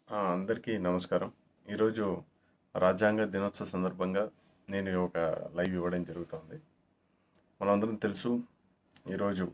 ఆ! అందరికీ నమస్కారం. ఈరోజు రాజ్యాంగ దినోత్సవ సందర్భంగా నేను ఒక లైవ్ ఇవ్వడం జరుగుతోంది. మనందరం తెలుసు ఈరోజు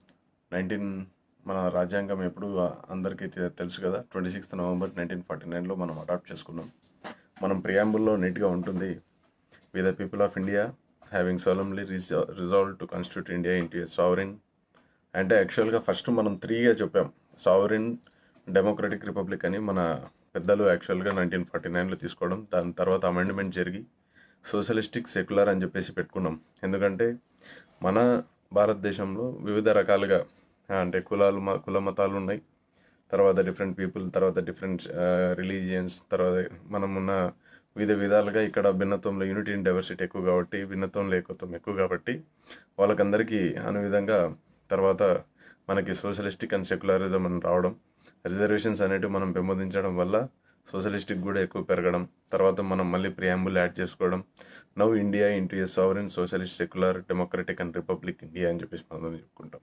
19 మన రాజ్యాంగం ఎప్పుడు అందరికీ తె తెలుసు కదా! 26థ్ నవంబర్ 1949లో మనం అడాప్ట్ చేసుకున్నాం. మనం ప్రియాంబుల్‌లో నీట్‌గా ఉంటుంది. We the people of India having solemnly రిజా resolved to constitute India into a sovereign అంటే యాక్చువల్‌గా ఫస్ట్ మనం 3గా చెప్పాం. సావరెన్, డెమోక్రటిక్ రిపబ్లిక్ అని మన పెద్దలు యాక్చువల్‌గా 1949లో తీసుకోవడం. దాని తర్వాత అమెండ్‌మెంట్ జరిగి సోషలిస్టిక్, సెక్యులర్ అని చెప్పేసి పెట్టుకున్నాం. ఎందుకంటే మన భారతదేశంలో వివిధ రకాలుగా అంటే కులాలు మ కుల మతాలు ఉన్నాయి. తర్వాత డిఫరెంట్ పీపుల్, తర్వాత డిఫరెంట్ ఆహ్, రిలీజియన్స్ తర్వాత మనమున్న వివిధ విధాలుగా ఇక్కడ భిన్నత్వంలో యూనిటీ ఇన్ డైవర్సిటీ ఎక్కువ కాబట్టి, భిన్నత్వంలో ఏకత్వం ఎక్కువ కాబట్టి వాళ్ళకందరికీ అను విధంగా తర్వాత మనకి సోషలిస్టిక్ అండ్ సెక్యులరిజం అని రావడం. రిజర్వేషన్స్ అనేటివి మనం పెంపొందించడం వల్ల సోషలిస్టిక్ కూడా ఎక్కువ పెరగడం. తర్వాత మనం మళ్ళీ ప్రియాంబుల్ యాడ్ చేసుకోవడం. Now India into a sovereign, socialist, secular, democratic and republic India అని చెప్పేసి మనందరం చెప్పుకుంటాం.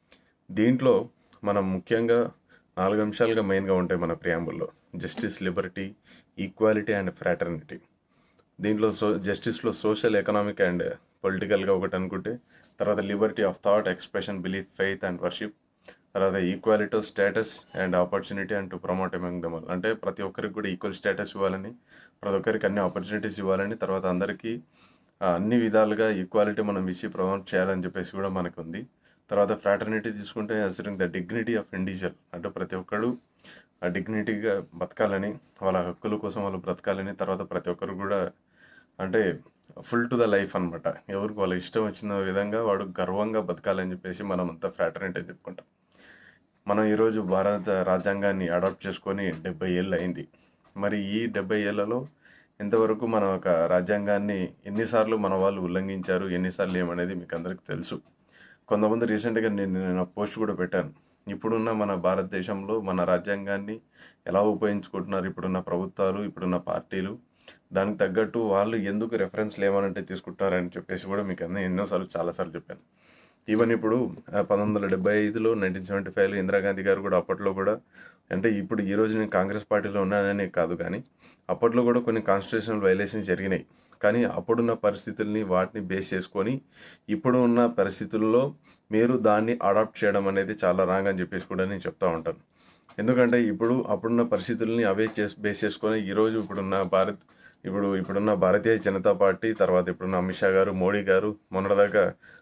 దీంట్లో మనం ముఖ్యంగా 4 అంశాలుగా మెయిన్‌గా ఉంటాయి మన ప్రియాంబుల్‌లో. Justice, liberty, equality and fraternity. దీంట్లో సో జస్టిస్‌లో సోషల్, ఎకనామిక్ అండ్ పొలిటికల్‌గా ఒకటి అనుకుంటే, తర్వాత liberty of thought, expression, belief, faith and worship. తర్వాత equality of status and opportunity and to promote among them all. అంటే ప్రతి ఒక్కరికి కూడా ఈక్వల్ స్టేటస్ ఇవ్వాలని, ప్రతి ఒక్కరికి అన్ని ఆపర్చునిటీస్ ఇవ్వాలని, తర్వాత అందరికీ ఆహ్, అన్ని విధాలుగా ఈక్వాలిటీ మనం ఇచ్చి ప్రమోట్ చేయాలని చెప్పేసి కూడా మనకుంది. తర్వాత ఫ్రాటర్నిటీ తీసుకుంటే assuring the dignity of individual అంటే ప్రతి ఒక్కడు ఆ డిగ్నిటీగా బతకాలని, వాళ్ళ హక్కుల కోసం వాళ్ళు బ్రతకాలని, తర్వాత ప్రతి ఒక్కరు కూడా అంటే ఫుల్ టు ద లైఫ్ అనమాట. ఎవరికి వాళ్ళ ఇష్టం వచ్చిన విధంగా వాడు గర్వంగా బతకాలని చెప్పేసి మనమంతా ఫ్రాటర్నిటీ అని చెప్పుకుంటాం. మనం ఈరోజు భారత రాజ్యాంగాన్ని అడాప్ట్ చేసుకొని 70 ఏళ్ళు అయింది. మరి ఈ 70 ఏళ్లలో ఇంతవరకు మన ఒక రాజ్యాంగాన్ని ఎన్ని సార్లు మన వాళ్ళు ఉల్లంఘించారు, ఎన్ని సార్లు ఏమనేది మీకు అందరికి తెలుసు. కొంతమంది రీసెంట్‌గా నేను నేను పోస్ట్ కూడా పెట్టాను. ఇప్పుడున్న మన భారతదేశంలో మన రాజ్యాంగాన్ని ఎలా ఉపయోగించుకుంటున్నారు ఇప్పుడున్న ప్రభుత్వాలు, ఇప్పుడున్న పార్టీలు. దానికి తగ్గట్టు వాళ్ళు ఎందుకు రిఫరెన్స్‌లు ఏమనంటే తీసుకుంటున్నారని చెప్పేసి కూడా మీకు అన్ని ఎన్నో సార్లు చాలా సార్లు చెప్పాను. ఈవెన్ ఇప్పుడు ఆహ్, 1975లో, 1975లో ఇందిరాగాంధీ గారు కూడా అప్పట్లో కూడా అంటే ఇప్పుడు ఈరోజు నేను కాంగ్రెస్ పార్టీలో ఉన్నాననే కాదు కానీ, అప్పట్లో కూడా కొన్ని కాన్స్టిట్యూషనల్ వయలేషన్స్ జరిగినాయి. కానీ అప్పుడున్న పరిస్థితుల్ని వాటిని బేస్ చేసుకొని ఇప్పుడు ఉన్న పరిస్థితుల్లో మీరు దాన్ని అడాప్ట్ చేయడం అనేది చాలా రాంగ్ అని చెప్పేసి కూడా నేను చెప్తా ఉంటాను. ఎందుకంటే ఇప్పుడు అప్పుడున్న పరిస్థితుల్ని అవే చేసి బేస్ చేసుకొని ఈరోజు ఇప్పుడున్న భారత్ ఇప్పుడు ఇప్పుడున్న భారతీయ జనతా పార్టీ, తర్వాత ఇప్పుడున్న అమిత్ షా గారు, మోడీ గారు మొన్నటిదాకా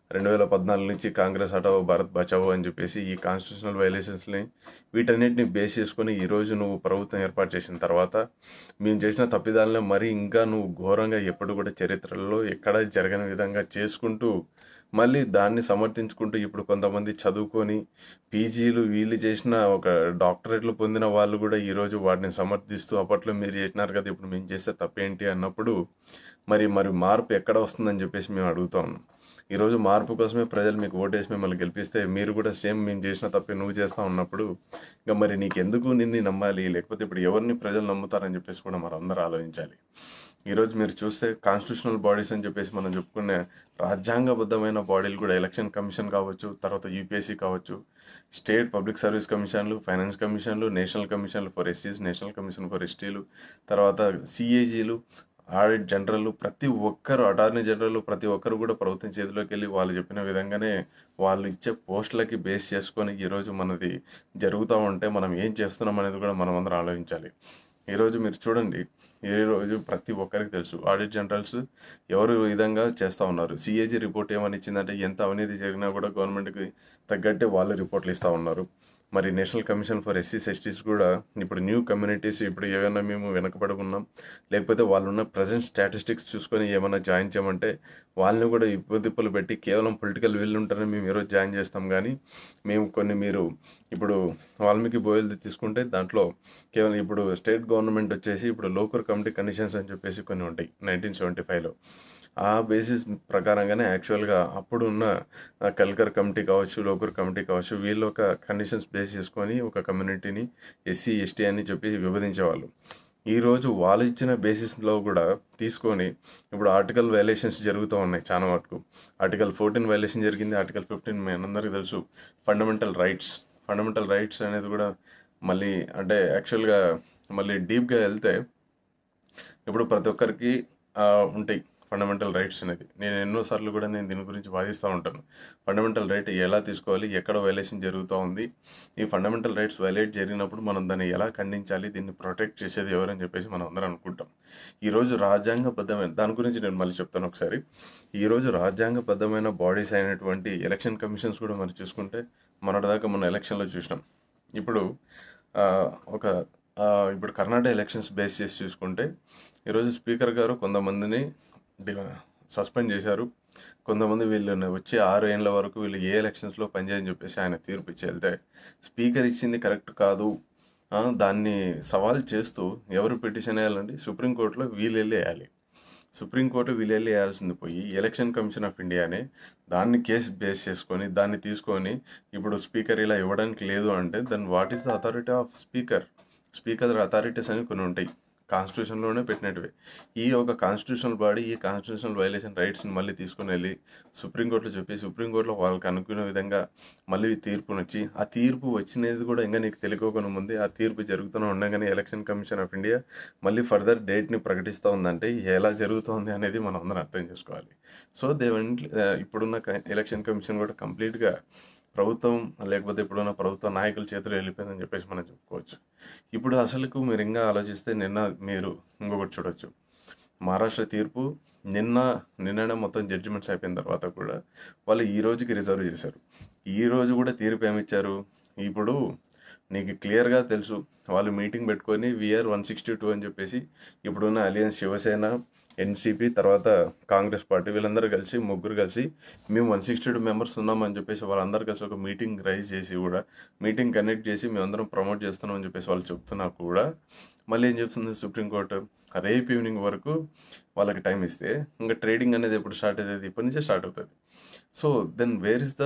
2014 నుంచి కాంగ్రెస్ హటావో భారత్ బచావో అని చెప్పేసి ఈ కాన్స్టిట్యూషనల్ వయలేషన్స్‌ని వీటన్నిటిని బేస్ చేసుకొని ఈరోజు నువ్వు ప్రభుత్వం ఏర్పాటు చేసిన తర్వాత మేము చేసిన తప్పిదాలను మరి ఇంకా నువ్వు ఘోరంగా ఎప్పుడు కూడా చరిత్రలో ఎక్కడా జరగని విధంగా చేసుకుంటూ మళ్ళీ దాన్ని సమర్థించుకుంటూ ఇప్పుడు కొంతమంది చదువుకొని పీజీలు వీళ్ళు చేసిన ఒక డాక్టరేట్లు పొందిన వాళ్ళు కూడా ఈరోజు వాటిని సమర్థిస్తూ అప్పట్లో మీరు చేసినారు కదా! ఇప్పుడు మేము చేస్తే తప్పేంటి అన్నప్పుడు మరి మరి మార్పు ఎక్కడ వస్తుందని చెప్పేసి మేము అడుగుతా ఉన్నాం. ఈరోజు మార్పు కోసమే ప్రజలు మీకు ఓటేసి మిమ్మల్ని గెలిపిస్తే మీరు కూడా సేమ్ మేము చేసిన తప్పే నువ్వు చేస్తా ఉన్నప్పుడు ఇంక మరి నీకెందుకు నిన్ను నమ్మాలి? లేకపోతే ఇప్పుడు ఎవరిని ప్రజలు నమ్ముతారని చెప్పేసి కూడా మనందరూ ఆలోచించాలి. ఈరోజు మీరు చూస్తే కాన్స్టిట్యూషనల్ బాడీస్ అని చెప్పేసి మనం చెప్పుకునే రాజ్యాంగబద్ధమైన బాడీలు కూడా ఎలక్షన్ కమిషన్ కావచ్చు, తర్వాత యూపీఎస్సీ కావచ్చు, స్టేట్ పబ్లిక్ సర్వీస్ కమిషన్లు, ఫైనాన్స్ కమిషన్లు, నేషనల్ కమిషన్లు ఫర్ ఎస్సీస్, నేషనల్ కమిషన్ ఫర్ ఎస్టీలు, తర్వాత సీఏజీలు, ఆడిట్ జనరల్లు ప్రతి ఒక్కరు అటార్నీ జనరల్ ప్రతి ఒక్కరు కూడా ప్రభుత్వం చేతిలోకెళ్ళి వాళ్ళు చెప్పిన విధంగానే వాళ్ళు ఇచ్చే పోస్టులకి బేస్ చేసుకొని ఈరోజు మనది జరుగుతా ఉంటే మనం ఏం చేస్తున్నాం అనేది కూడా మనమందరం ఆలోచించాలి. ఈరోజు మీరు చూడండి ఈరోజు ప్రతి ఒక్కరికి తెలుసు ఆడిట్ జనరల్స్ ఎవరు విధంగా చేస్తా ఉన్నారు. సీఏజీ రిపోర్ట్ ఏమని ఇచ్చిందంటే ఎంత అవినీతి జరిగినా కూడా గవర్నమెంట్‌కి తగ్గట్టే వాళ్ళు రిపోర్ట్‌లు ఇస్తా ఉన్నారు. మరి నేషనల్ కమిషన్ ఫర్ ఎస్సీస్, ఎస్టీస్ కూడా ఇప్పుడు న్యూ కమ్యూనిటీస్ ఇప్పుడు ఏవైనా మేము వెనకబడి ఉన్నాం, లేకపోతే వాళ్ళున్న ప్రెజెంట్ స్టాటిస్టిక్స్ చూసుకొని ఏమన్నా జాయిన్ చేయమంటే వాళ్ళని కూడా ఇప్పుదిప్పులు పెట్టి కేవలం పొలిటికల్ విల్ ఉంటేనే మేము ఈరోజు జాయిన్ చేస్తాం గానీ, మేము కొన్ని మీరు ఇప్పుడు వాల్మీకి బోయల్ది తీసుకుంటే దాంట్లో కేవలం ఇప్పుడు స్టేట్ గవర్నమెంట్ వచ్చేసి ఇప్పుడు లోకల్ కమిటీ కండిషన్స్ అని చెప్పేసి కొన్ని ఉంటాయి 1975లో. ఆ బేసిస్ ప్రకారంగానే యాక్చువల్‌గా అప్పుడున్న ఆహ్, కల్కర్ కమిటీ కావచ్చు, లోకర్ కమిటీ కావచ్చు వీళ్ళు ఒక కండిషన్స్ బేస్ చేసుకొని ఒక కమ్యూనిటీని ఎస్సీ, ఎస్టీ అని చెప్పి విభజించేవాళ్ళు. ఈరోజు వాళ్ళు ఇచ్చిన బేసిస్‌లో కూడా తీసుకొని ఇప్పుడు ఆర్టికల్ వయలేషన్స్ జరుగుతూ ఉన్నాయి చాలా మటుకు. ఆర్టికల్ 14 వయలేషన్ జరిగింది. ఆర్టికల్ 15 మనందరికీ తెలుసు ఫండమెంటల్ రైట్స్. ఫండమెంటల్ రైట్స్ అనేది కూడా మళ్ళీ అంటే యాక్చువల్గా మళ్ళీ డీప్గా వెళ్తే ఇప్పుడు ప్రతి ఒక్కరికి ఆ, ఉంటాయి ఫండమెంటల్ రైట్స్ అనేది నేను ఎన్నోసార్లు కూడా నేను దీని గురించి వాదిస్తూ ఉంటాను ఫండమెంటల్ రైట్ ఎలా తీసుకోవాలి ఎక్కడ వైలేషన్ జరుగుతూ ఉంది ఈ ఫండమెంటల్ రైట్స్ వైలేట్ జరిగినప్పుడు మనం దాన్ని ఎలా ఖండించాలి దీన్ని ప్రొటెక్ట్ చేసేది ఎవరని చెప్పేసి మనం అందరం అనుకుంటాం ఈరోజు రాజ్యాంగబద్ధమైన దాని గురించి నేను మళ్ళీ చెప్తాను ఒకసారి ఈరోజు రాజ్యాంగబద్ధమైన బాడీస్ అయినటువంటి ఎలక్షన్ కమిషన్స్ కూడా మనం చూసుకుంటే మొన్నటిదాకా మన ఎలక్షన్లో చూసినాం ఇప్పుడు ఆ, ఒక ఆ, ఇప్పుడు కర్ణాటక ఎలక్షన్స్ బేస్ చేసి చూసుకుంటే ఈరోజు స్పీకర్ గారు కొంతమందిని సస్పెండ్ చేశారు కొంతమంది వీళ్ళు వచ్చే ఆరు ఏళ్ళ వరకు వీళ్ళు ఏ ఎలక్షన్స్లో పనిచేయని చెప్పేసి ఆయన తీర్పు ఇచ్చి వెళ్తే స్పీకర్ ఇచ్చింది కరెక్ట్ కాదు ఆ, దాన్ని సవాల్ చేస్తూ ఎవరు పిటిషన్ వేయాలండి సుప్రీంకోర్టులో వీళ్ళు వెళ్ళి వేయాలి సుప్రీంకోర్టు వీళ్ళు వెళ్ళి వేయాల్సింది పోయి ఎలక్షన్ కమిషన్ ఆఫ్ ఇండియానే దాన్ని కేసు బేస్ చేసుకొని దాన్ని తీసుకొని ఇప్పుడు స్పీకర్ ఇలా ఇవ్వడానికి లేదు అంటే then what is the authority of speaker speaker authorities అని కొన్ని ఉంటాయి కాన్స్టిట్యూషన్లోనే పెట్టినట్టువే ఈ ఒక కాన్స్టిట్యూషనల్ బాడీ ఈ కాన్స్టిట్యూషనల్ వైలేషన్ రైట్స్ని మళ్ళీ తీసుకుని వెళ్ళి సుప్రీంకోర్టులో చెప్పి సుప్రీంకోర్టులో వాళ్ళకి అనుకునే విధంగా మళ్ళీ తీర్పును వచ్చి ఆ తీర్పు వచ్చినది కూడా ఇంకా నీకు తెలియకోకుండా ముందే ఆ తీర్పు జరుగుతూనే ఉండగానే ఎలక్షన్ కమిషన్ ఆఫ్ ఇండియా మళ్ళీ ఫర్దర్ డేట్ని ప్రకటిస్తూ ఉందంటే ఎలా జరుగుతోంది అనేది మనం అందరం అర్థం చేసుకోవాలి సో దేవంట్ ఇప్పుడున్న క- ఎలక్షన్ కమిషన్ కూడా కంప్లీట్గా ప్రభుత్వం లేకపోతే ఇప్పుడున్న ప్రభుత్వ నాయకుల చేతిలో వెళ్ళిపోయిందని చెప్పేసి మనం చెప్పుకోవచ్చు ఇప్పుడు అసలుకు మీరు ఇంకా ఆలోచిస్తే నిన్న మీరు ఇంకొకటి చూడొచ్చు మహారాష్ట్ర తీర్పు నిన్న నిన్ననే మొత్తం జడ్జిమెంట్స్ అయిపోయిన తర్వాత కూడా వాళ్ళు ఈ రోజుకి రిజర్వ్ చేశారు ఈ రోజు కూడా తీర్పు ఏమిచ్చారు ఇప్పుడు నీకు క్లియర్గా తెలుసు వాళ్ళు మీటింగ్ పెట్టుకొని విఆర్ వన్ సిక్స్టీ టూ అని చెప్పేసి ఇప్పుడున్న అలియన్స్ శివసేన ఎన్సీపీ తర్వాత కాంగ్రెస్ పార్టీ వీళ్ళందరూ కలిసి ముగ్గురు కలిసి మేము వన్ సిక్స్టీ టూ మెంబర్స్ ఉన్నామని చెప్పేసి వాళ్ళందరూ కలిసి ఒక మీటింగ్ రైజ్ చేసి కూడా మీటింగ్ కనెక్ట్ చేసి మేమందరం ప్రమోట్ చేస్తున్నాం అని చెప్పేసి వాళ్ళు చెప్తున్నా కూడా మళ్ళీ ఏం చెప్తుంది సుప్రీంకోర్టు రేపు ఈవినింగ్ వరకు వాళ్ళకి టైం ఇస్తే ఇంకా ట్రేడింగ్ అనేది ఎప్పుడు స్టార్ట్ అవుతుంది ఇప్పటి నుంచే స్టార్ట్ అవుతుంది so then where is the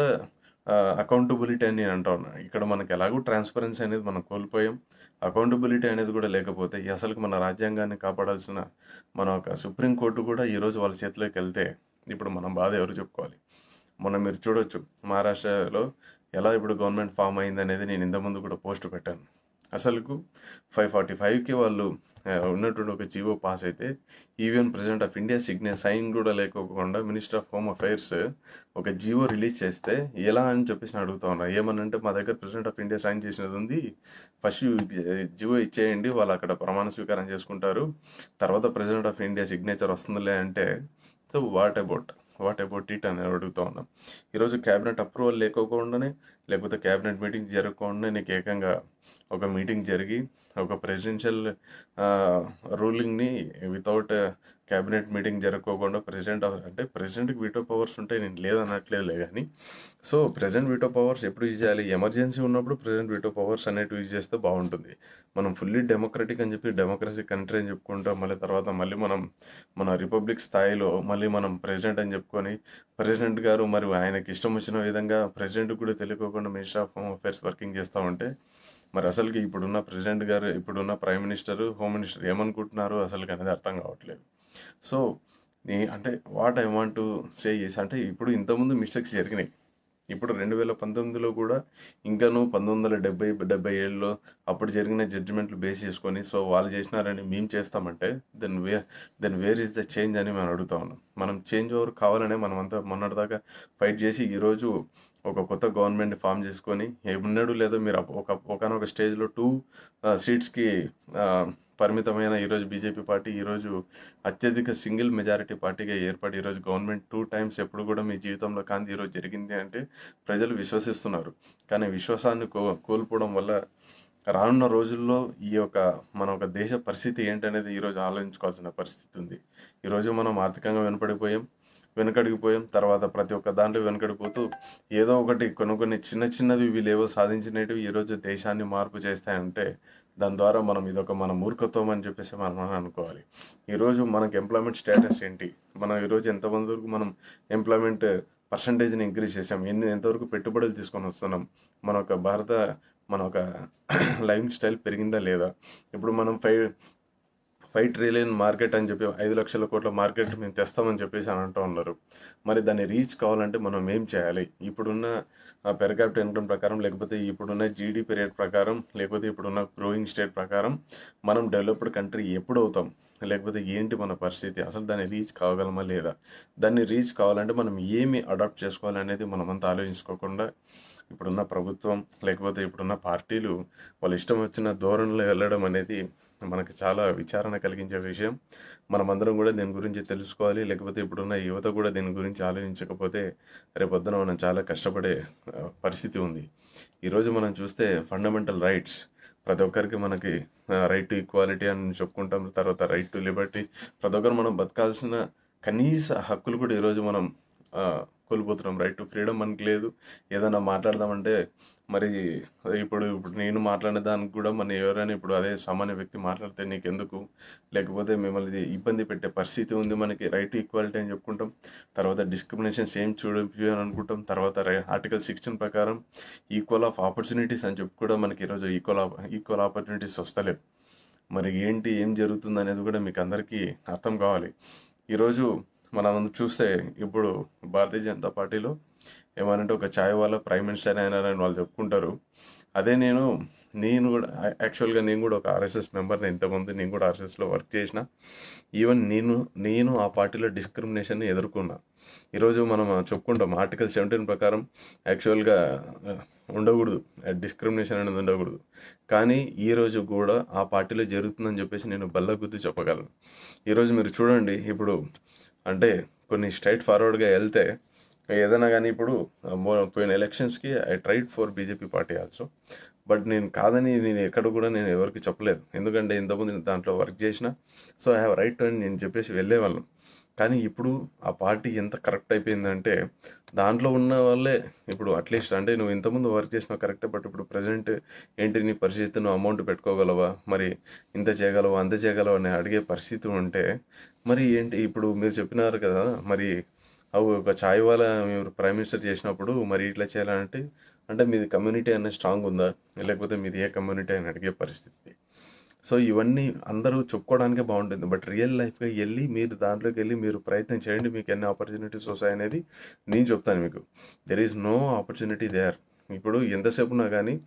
accountability అని నేను అంటా ఉన్నా ఇక్కడ మనకి ఎలాగో ట్రాన్స్పరెన్సీ అనేది మనం కోల్పోయాం అకౌంటబిలిటీ అనేది కూడా లేకపోతే అసలు మన రాజ్యాంగాన్ని కాపాడాల్సిన మన ఒక సుప్రీంకోర్టు కూడా ఈరోజు వాళ్ళ చేతిలోకి వెళ్తే ఇప్పుడు మనం బాధ ఎవరు చెప్పుకోవాలి మొన్న మీరు చూడొచ్చు మహారాష్ట్రలో ఎలా ఇప్పుడు గవర్నమెంట్ ఫామ్ అయింది అనేది నేను ఇంతకుముందు కూడా పోస్ట్ పెట్టాను అసలుకు ఫైవ్ ఫార్టీ ఫైవ్కి వాళ్ళు ఆ, ఉన్నటువంటి ఒక జీవో పాస్ అయితే even president of India సిగ్నే sign కూడా లేకోకుండా మినిస్టర్ ఆఫ్ హోమ్ అఫైర్స్ ఒక జీవో రిలీజ్ చేస్తే ఎలా అని చెప్పేసి నేను అడుగుతా ఉన్నా ఏమనంటే మా దగ్గర ప్రెసిడెంట్ ఆఫ్ ఇండియా సైన్ చేసినది ఉంది ఫస్ట్ జీవో ఇచ్చేయండి వాళ్ళు అక్కడ ప్రమాణ స్వీకారం చేసుకుంటారు తర్వాత ప్రెసిడెంట్ ఆఫ్ ఇండియా సిగ్నేచర్ వస్తుందిలే అంటే so what about what about it అని అడుగుతా ఉన్నాం ఈరోజు క్యాబినెట్ అప్రూవల్ లేకోకుండానే లేకపోతే క్యాబినెట్ మీటింగ్ జరగకుండానే నీకు ఏకంగా ఒక మీటింగ్ జరిగి ఒక ప్రెసిడెన్షియల్ రూలింగ్ని వితౌట్ క్యాబినెట్ మీటింగ్ జరగకోకుండా ప్రెసిడెంట్ అంటే ప్రెసిడెంట్కి వీటో పవర్స్ ఉంటాయి నేను లేదనట్లేదులే కానీ సో ప్రెసిడెంట్ వీటో పవర్స్ ఎప్పుడు యూజ్ చేయాలి ఎమర్జెన్సీ ఉన్నప్పుడు ప్రెసిడెంట్ వీటో పవర్స్ అనేటివి యూజ్ చేస్తే బాగుంటుంది మనం ఫుల్లీ డెమోక్రటిక్ అని చెప్పి డెమోక్రసీ కంట్రీ అని చెప్పుకుంటాం మళ్ళీ తర్వాత మళ్ళీ మనం మన రిపబ్లిక్ స్థాయిలో మళ్ళీ మనం ప్రెసిడెంట్ అని చెప్పుకొని ప్రెసిడెంట్ గారు మరి ఆయనకి ఇష్టం వచ్చిన విధంగా ప్రెసిడెంట్ కూడా తెలియకోకుండా Minister of Home Affairs working చేస్తూ ఉంటే మరి అసలుకి ఇప్పుడున్న ప్రెసిడెంట్ గారు ఇప్పుడున్న ప్రైమ్ మినిస్టర్ హోమ్ మినిస్టర్ ఏమనుకుంటున్నారు అసలుకి అనేది అర్థం కావట్లేదు సో నీ అంటే what I want to say is అంటే ఇప్పుడు ఇంతకుముందు మిస్టేక్స్ జరిగినాయి ఇప్పుడు రెండు వేల పంతొమ్మిదిలో కూడా ఇంకాను పంతొమ్మిది వందల డెబ్బై డెబ్బై ఏళ్ళలో అప్పుడు జరిగిన జడ్జిమెంట్లు బేస్ చేసుకొని సో వాళ్ళు చేసినారని మేము చేస్తామంటే then way then where is the change అని మనం అడుగుతా ఉన్నాం మనం చేంజ్ ఓవర్ కావాలనే మనం అంతా మొన్నటిదాకా ఫైట్ చేసి ఈరోజు ఒక కొత్త గవర్నమెంట్ ఫామ్ చేసుకొని ఏమున్నాడు లేదో మీరు అప్- ఒక ఒకనొక స్టేజ్లో టూ సీట్స్కి పరిమితమైన ఈరోజు బీజేపీ పార్టీ ఈరోజు అత్యధిక సింగిల్ మెజారిటీ పార్టీగా ఏర్పడి ఈరోజు గవర్నమెంట్ టూ టైమ్స్ ఎప్పుడు కూడా మీ జీవితంలో కాంతి ఈరోజు జరిగింది అంటే ప్రజలు విశ్వసిస్తున్నారు కానీ విశ్వాసాన్ని కో కోల్పోవడం వల్ల రానున్న రోజుల్లో ఈ యొక్క మన ఒక దేశ పరిస్థితి ఏంటనేది ఈరోజు ఆలోచించుకోవాల్సిన పరిస్థితి ఉంది ఈరోజు మనం ఆర్థికంగా వెనుపడిపోయాం వెనకడిగిపోయాం తర్వాత ప్రతి ఒక్క దాంట్లో వెనకడిపోతూ ఏదో ఒకటి కొన్ని కొన్ని చిన్న చిన్నవి వీళ్ళేవో సాధించినవి ఈరోజు దేశాన్ని మార్పు చేస్తాయంటే దాని ద్వారా మనం ఇదొక మన మూర్ఖత్వం అని చెప్పేసి మనం అనుకోవాలి ఈరోజు మనకి ఎంప్లాయ్మెంట్ స్టేటస్ ఏంటి మనం ఈరోజు ఎంతమంది వరకు మనం ఎంప్లాయ్మెంట్ పర్సంటేజ్ని ఇంక్రీజ్ చేసాం ఎన్ని ఎంతవరకు పెట్టుబడులు తీసుకొని వస్తున్నాం మన ఒక భారత మన ఒక లైఫ్ స్టైల్ పెరిగిందా లేదా ఇప్పుడు మనం ఫైవ్ ఫైవ్ ట్రిలియన్ మార్కెట్ అని చెప్పి ఐదు లక్షల కోట్ల మార్కెట్ మేము తెస్తామని చెప్పేసి అని అంటూ ఉన్నారు మరి దాన్ని రీచ్ కావాలంటే మనం ఏం చేయాలి ఇప్పుడున్న పెర్ క్యాపిటల్ ఇన్కమ్ ప్రకారం లేకపోతే ఇప్పుడున్న జీడిపి రేట్ ప్రకారం లేకపోతే ఇప్పుడున్న గ్రోయింగ్ స్టేట్ ప్రకారం మనం డెవలప్డ్ కంట్రీ ఎప్పుడు అవుతాం లేకపోతే ఏంటి మన పరిస్థితి అసలు దాన్ని రీచ్ కాగలమా లేదా దాన్ని రీచ్ కావాలంటే మనం ఏమి అడాప్ట్ చేసుకోవాలనేది మనమంతా ఆలోచించుకోకుండా ఇప్పుడున్న ప్రభుత్వం లేకపోతే ఇప్పుడున్న పార్టీలు వాళ్ళ ఇష్టం వచ్చిన ధోరణిలో వెళ్ళడం అనేది మనకి చాలా విచారణ కలిగించే విషయం మనమందరం కూడా దీని గురించి తెలుసుకోవాలి లేకపోతే ఇప్పుడున్న యువత కూడా దీని గురించి ఆలోచించకపోతే రేపొద్దున మనం చాలా కష్టపడే ఆ, పరిస్థితి ఉంది ఈరోజు మనం చూస్తే ఫండమెంటల్ రైట్స్ ప్రతి ఒక్కరికి మనకి రైట్ టు ఈక్వాలిటీ అని చెప్పుకుంటాం తర్వాత రైట్ టు లిబర్టీ ప్రతి ఒక్కరు మనం బతకాల్సిన కనీస హక్కులు కూడా ఈరోజు మనం ఆ, కోల్పోతున్నాం రైట్ టు ఫ్రీడమ్ మనకి లేదు ఏదైనా మాట్లాడదామంటే మరి ఇప్పుడు ఇప్పుడు నేను మాట్లాడిన దానికి కూడా మన ఎవరైనా ఇప్పుడు అదే సామాన్య వ్యక్తి మాట్లాడితే నీకెందుకు లేకపోతే మిమ్మల్ని ఇబ్బంది పెట్టే పరిస్థితి ఉంది మనకి రైట్ టు ఈక్వాలిటీ అని చెప్పుకుంటాం తర్వాత డిస్క్రిమినేషన్స్ ఏం చూడవి అని అనుకుంటాం తర్వాత ఆర్టికల్ సిక్స్టీన్ ప్రకారం ఈక్వల్ ఆఫ్ ఆపర్చునిటీస్ అని చెప్పి కూడా మనకి ఈరోజు ఈక్వల్ ఈక్వల్ ఆపర్చునిటీస్ వస్తలేవు మరి ఏంటి ఏం జరుగుతుంది అనేది కూడా మీకు అందరికీ అర్థం కావాలి ఈరోజు మనం చూస్తే ఇప్పుడు భారతీయ జనతా పార్టీలో ఏమనంటే ఒక ఛాయ్ వాళ్ళ ప్రైమ్ మినిస్టర్ అయినారని వాళ్ళు చెప్పుకుంటారు అదే నేను నేను కూడా యాక్చువల్గా నేను కూడా ఒక ఆర్ఎస్ఎస్ మెంబర్ని ఇంతకుముందు నేను కూడా ఆర్ఎస్ఎస్లో వర్క్ చేసిన ఈవెన్ నేను నేను ఆ పార్టీలో డిస్క్రిమినేషన్ ఎదుర్కొన్నా ఈరోజు మనం చెప్పుకుంటాం ఆర్టికల్ సెవెంటీన్ ప్రకారం యాక్చువల్గా ఆ, ఉండకూడదు డిస్క్రిమినేషన్ అనేది ఉండకూడదు కానీ ఈ రోజు కూడా ఆ పార్టీలో జరుగుతుందని చెప్పేసి నేను బల్ల గుద్ది చెప్పగలను ఈరోజు మీరు చూడండి ఇప్పుడు అంటే కొన్ని స్ట్రైట్ ఫార్వర్డ్గా వెళ్తే ఏదైనా కానీ ఇప్పుడు ఆ, మో- పోయిన ఎలక్షన్స్కి I tried for BJP party also but నేను కాదని నేను ఎక్కడ కూడా నేను ఎవరికి చెప్పలేదు ఎందుకంటే ఇంతకుముందు నేను దాంట్లో వర్క్ చేసిన సో ఐ హ్యావ్ రైట్ అని నేను చెప్పేసి వెళ్ళేవాళ్ళం కానీ ఇప్పుడు ఆ పార్టీ ఎంత కరెక్ట్ అయిపోయిందంటే దాంట్లో ఉన్న వాళ్ళే ఇప్పుడు అట్లీస్ట్ అంటే నువ్వు ఇంతకుముందు వర్క్ చేసినావు కరెక్టే బట్ ఇప్పుడు ప్రజెంట్ ఏంటి నీ పరిస్థితి నువ్వు అమౌంట్ పెట్టుకోగలవా మరి ఇంత చేయగలవా అంత చేయగలవా అని అడిగే పరిస్థితి ఉంటే మరి ఏంటి ఇప్పుడు మీరు చెప్పినారు కదా మరి అవి ఒక ఛాయ్ వాళ్ళ మీరు ప్రైమ్ మినిస్టర్ చేసినప్పుడు మరి ఇట్లా చేయాలంటే అంటే మీది కమ్యూనిటీ అనేది స్ట్రాంగ్ ఉందా లేకపోతే మీది ఏ కమ్యూనిటీ అని అడిగే పరిస్థితి సో ఇవన్నీ అందరూ చెప్పుకోవడానికే బాగుంటుంది బట్ రియల్ లైఫ్గా వెళ్ళి మీరు దాంట్లోకి వెళ్ళి మీరు ప్రయత్నం చేయండి మీకు ఎన్ని ఆపర్చునిటీస్ వస్తాయి అనేది నేను చెప్తాను మీకు there is no opportunity there ఇప్పుడు ఎంతసేపు ఉన్నా కానీ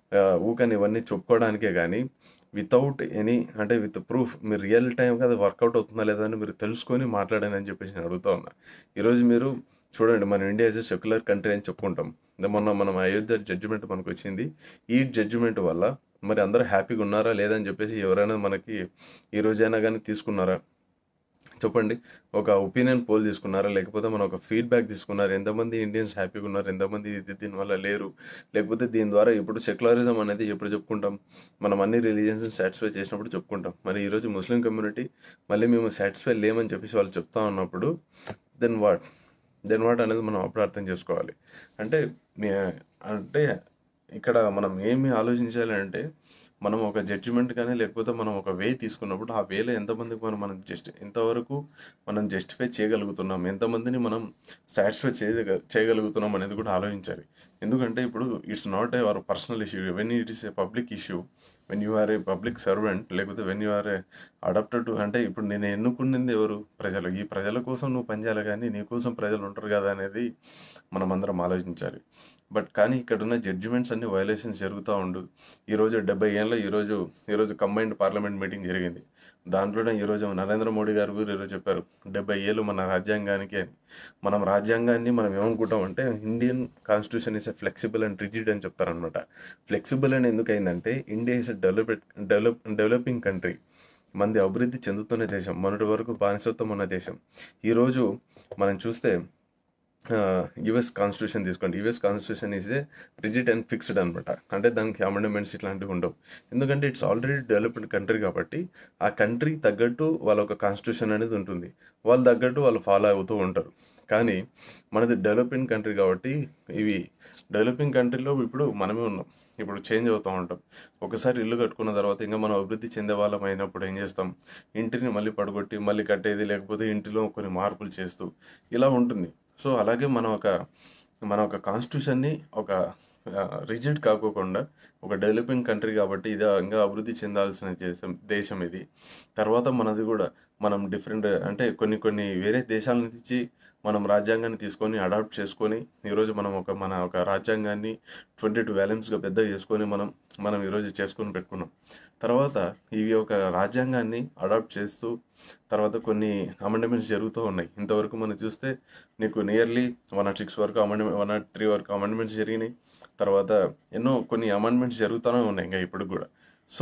ఊకని ఇవన్నీ చెప్పుకోవడానికే కానీ వితౌట్ ఎనీ అంటే విత్ ప్రూఫ్ మీరు రియల్ టైంగా అది వర్కౌట్ అవుతుందా లేదా అని మీరు తెలుసుకొని మాట్లాడని అని చెప్పేసి నేను అడుగుతా ఉన్నా ఈరోజు మీరు చూడండి మన ఇండియా ఇస్ సెక్యులర్ కంట్రీ అని చెప్పుకుంటాం ఇంకా మొన్న మనం అయోధ్య జడ్జిమెంట్ మనకు వచ్చింది ఈ జడ్జిమెంట్ వల్ల మరి అందరూ హ్యాపీగా ఉన్నారా లేదా అని చెప్పేసి ఎవరైనా మనకి ఈ రోజైనా కానీ తీసుకున్నారా చెప్పండి ఒక ఒపీనియన్ పోల్ తీసుకున్నారా లేకపోతే మనం ఒక ఫీడ్బ్యాక్ తీసుకున్నారు ఎంతమంది ఇండియన్స్ హ్యాపీగా ఉన్నారు ఎంతమంది ఇది దీనివల్ల లేరు లేకపోతే దీని ద్వారా ఇప్పుడు సెక్యులరిజం అనేది ఎప్పుడు చెప్పుకుంటాం మనం అన్ని రిలీజియన్స్ సాటిస్ఫై చేసినప్పుడు చెప్పుకుంటాం మరి ఈరోజు ముస్లిం కమ్యూనిటీ మళ్ళీ మేము సాటిస్ఫై లేమని చెప్పేసి వాళ్ళు చెప్తా ఉన్నప్పుడు దెన్ వాట్ దెన్ వాట్ అనేది మనం అప్పుడు అర్థం చేసుకోవాలి అంటే మీ అంటే ఇక్కడ మనం ఏమి ఆలోచించాలి అంటే మనం ఒక జడ్జిమెంట్ కానీ లేకపోతే మనం ఒక వే తీసుకున్నప్పుడు ఆ వేలో ఎంతమందికి మనం మనం జస్ట్ ఎంతవరకు మనం జస్టిఫై చేయగలుగుతున్నాం ఎంతమందిని మనం సాటిస్ఫై చేయగ చేయగలుగుతున్నాం అనేది కూడా ఆలోచించాలి ఎందుకంటే ఇప్పుడు it's not a our personal issue when it is a public issue when you are a public servant లేకపోతే when you are a adapted to అంటే ఇప్పుడు నేను ఎన్నుకున్నది ఎవరు ప్రజలు ఈ ప్రజల కోసం నువ్వు పనిచేయాలి కానీ నీ కోసం ప్రజలు ఉంటారు కదా అనేది మనం అందరం ఆలోచించాలి బట్ కానీ ఇక్కడ ఉన్న జడ్జిమెంట్స్ అన్ని వైలేషన్స్ జరుగుతూ ఉండు ఈరోజు డెబ్బై ఏళ్ళ ఈరోజు ఈరోజు కంబైన్డ్ పార్లమెంట్ మీటింగ్ జరిగింది దాంట్లోనే ఈరోజు నరేంద్ర మోడీ గారు కూడా ఈరోజు చెప్పారు డెబ్బై ఏళ్ళు మన రాజ్యాంగానికి అని మనం రాజ్యాంగాన్ని మనం ఏమనుకుంటాం అంటే Indian constitution is a flexible and rigid అని చెప్తారనమాట ఫ్లెక్సిబుల్ అని ఎందుకు అయిందంటే India is a develop develop developing country మంది అభివృద్ధి చెందుతున్న దేశం మొన్నటి వరకు బానిసత్వం ఉన్న దేశం ఈరోజు మనం చూస్తే యుఎస్ కాన్స్టిట్యూషన్ తీసుకోండి US constitution is a rigid and fixed అనమాట అంటే దానికి అమెండ్మెంట్స్ ఇట్లాంటివి ఉండవు ఎందుకంటే ఇట్స్ ఆల్రెడీ డెవలప్డ్ కంట్రీ కాబట్టి ఆ కంట్రీ తగ్గట్టు వాళ్ళ ఒక కాన్స్టిట్యూషన్ అనేది ఉంటుంది వాళ్ళు తగ్గట్టు వాళ్ళు ఫాలో అవుతూ ఉంటారు కానీ మనది డెవలపింగ్ కంట్రీ కాబట్టి ఇవి డెవలపింగ్ కంట్రీలో ఇప్పుడు మనమే ఉన్నాం ఇప్పుడు చేంజ్ అవుతూ ఉంటాం ఒకసారి ఇల్లు కట్టుకున్న తర్వాత ఇంకా మనం అభివృద్ధి చెందే వాళ్ళం అయినప్పుడు ఏం చేస్తాం ఇంటిని మళ్ళీ పడగొట్టి మళ్ళీ కట్టేది లేకపోతే ఇంటిలో కొన్ని మార్పులు చేస్తూ ఇలా ఉంటుంది సో అలాగే మనం ఒక మన ఒక కాన్స్టిట్యూషన్ని ఒక రిజిడ్ కాకోకుండా ఒక డెవలపింగ్ కంట్రీ కాబట్టి ఇది ఇంకా అభివృద్ధి చెందాల్సిన దేశం దేశం ఇది తర్వాత మనది కూడా మనం డిఫరెంట్ అంటే కొన్ని కొన్ని వేరే దేశాల నుంచి మనం రాజ్యాంగాన్ని తీసుకొని అడాప్ట్ చేసుకొని ఈరోజు మనం ఒక మన ఒక రాజ్యాంగాన్ని ట్వంటీ టూ వ్యాల్యూమ్స్గా పెద్దగా చేసుకొని మనం మనం ఈరోజు చేసుకొని పెట్టుకున్నాం తర్వాత ఇవి ఒక రాజ్యాంగాన్ని అడాప్ట్ చేస్తూ తర్వాత కొన్ని అమెండ్మెంట్స్ జరుగుతూ ఉన్నాయి ఇంతవరకు మనం చూస్తే నీకు నియర్లీ వన్ నాట్ సిక్స్ వరకు అమెండ్మెంట్ వన్ నాట్ త్రీ వరకు అమెండ్మెంట్స్ జరిగినాయి తర్వాత ఎన్నో కొన్ని అమెండ్మెంట్స్ జరుగుతూనే ఉన్నాయి ఇంకా ఇప్పుడు కూడా సో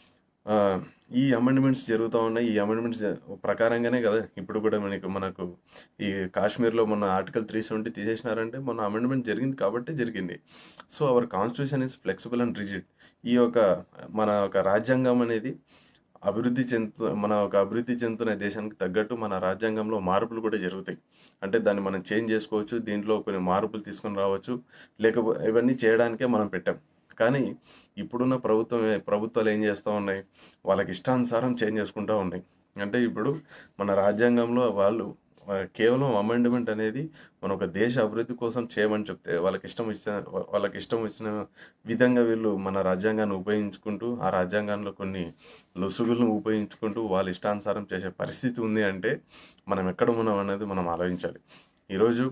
ఆ, ఈ అమెండ్మెంట్స్ జరుగుతూ ఉన్నాయి ఈ అమెండ్మెంట్స్ ప్రకారంగానే కదా ఇప్పుడు కూడా మనకు మనకు ఈ కాశ్మీర్లో మొన్న ఆర్టికల్ త్రీ సెవెంటీ తీసేసినారంటే మొన్న అమెండ్మెంట్ జరిగింది కాబట్టి జరిగింది so our constitution is flexible and rigid ఈ యొక్క మన ఒక రాజ్యాంగం అనేది అభివృద్ధి చెందుతు మన ఒక అభివృద్ధి చెందుతున్న దేశానికి తగ్గట్టు మన రాజ్యాంగంలో మార్పులు కూడా జరుగుతాయి అంటే దాన్ని మనం చేంజ్ చేసుకోవచ్చు దీంట్లో కొన్ని మార్పులు తీసుకొని రావచ్చు లేకపోతే ఇవన్నీ చేయడానికే మనం పెట్టాం కానీ ఇప్పుడున్న ప్రభుత్వం ప్రభుత్వాలు ఏం చేస్తూ ఉన్నాయి వాళ్ళకి ఇష్టానుసారం చేంజ్ చేసుకుంటూ ఉన్నాయి అంటే ఇప్పుడు మన రాజ్యాంగంలో వాళ్ళు ఆ, కేవలం అమెండ్మెంట్ అనేది మన ఒక దేశ అభివృద్ధి కోసం చేయమని చెప్తే వాళ్ళకి ఇష్టం ఇచ్చిన వాళ్ళకి ఇష్టం వచ్చిన విధంగా వీళ్ళు మన రాజ్యాంగాన్ని ఉపయోగించుకుంటూ ఆ రాజ్యాంగంలో కొన్ని లొసుగులను ఉపయోగించుకుంటూ వాళ్ళ ఇష్టానుసారం చేసే పరిస్థితి ఉంది అంటే మనం ఎక్కడ ఉన్నాం అనేది మనం ఆలోచించాలి ఈరోజు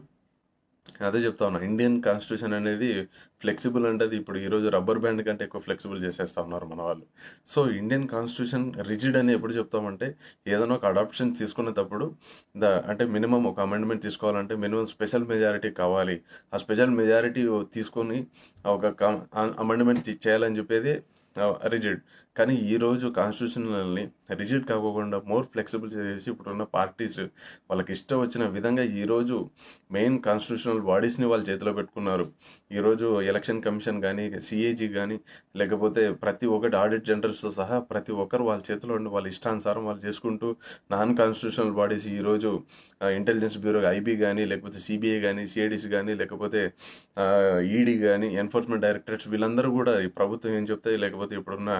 అదే చెప్తా ఉన్నా ఇండియన్ కాన్స్టిట్యూషన్ అనేది ఫ్లెక్సిబుల్ అంటే అది ఇప్పుడు ఈరోజు రబ్బర్ బ్యాండ్ కంటే ఎక్కువ ఫ్లెక్సిబుల్ చేసేస్తా ఉన్నారు మన వాళ్ళు సో ఇండియన్ కాన్స్టిట్యూషన్ రిజిడ్ అని ఎప్పుడు చెప్తామంటే ఏదైనా ఒక అడాప్షన్ తీసుకునేటప్పుడు ద అంటే మినిమం ఒక అమెండ్మెంట్ తీసుకోవాలంటే మినిమం స్పెషల్ మెజారిటీ కావాలి ఆ స్పెషల్ మెజారిటీ తీసుకొని ఒక అమెండ్మెంట్ చేయాలని చెప్పేది రిజిడ్ కానీ ఈ రోజు కాన్స్టిట్యూషనల్ని రిజిడ్ కాకోకుండా మోర్ ఫ్లెక్సిబుల్ చేసి ఇప్పుడున్న పార్టీస్ వాళ్ళకి ఇష్టం వచ్చిన విధంగా ఈరోజు మెయిన్ కాన్స్టిట్యూషనల్ బాడీస్ని వాళ్ళ చేతిలో పెట్టుకున్నారు ఈరోజు ఎలక్షన్ కమిషన్ కానీ సిఏజీ కానీ లేకపోతే ప్రతి ఒక్కటి ఆడిట్ జనరల్స్తో సహా ప్రతి ఒక్కరు వాళ్ళ చేతిలో ఉండి వాళ్ళ ఇష్టానుసారం వాళ్ళు చేసుకుంటూ నాన్ కాన్స్టిట్యూషనల్ బాడీస్ ఈరోజు ఇంటెలిజెన్స్ బ్యూరో ఐబీ కానీ లేకపోతే సిబిఐ కానీ సిఐడిసి కానీ లేకపోతే ఈడీ కానీ ఎన్ఫోర్స్మెంట్ డైరెక్టరేట్స్ వీళ్ళందరూ కూడా ఈ ప్రభుత్వం ఏం చెప్తాయి లేకపోతే ఇప్పుడున్న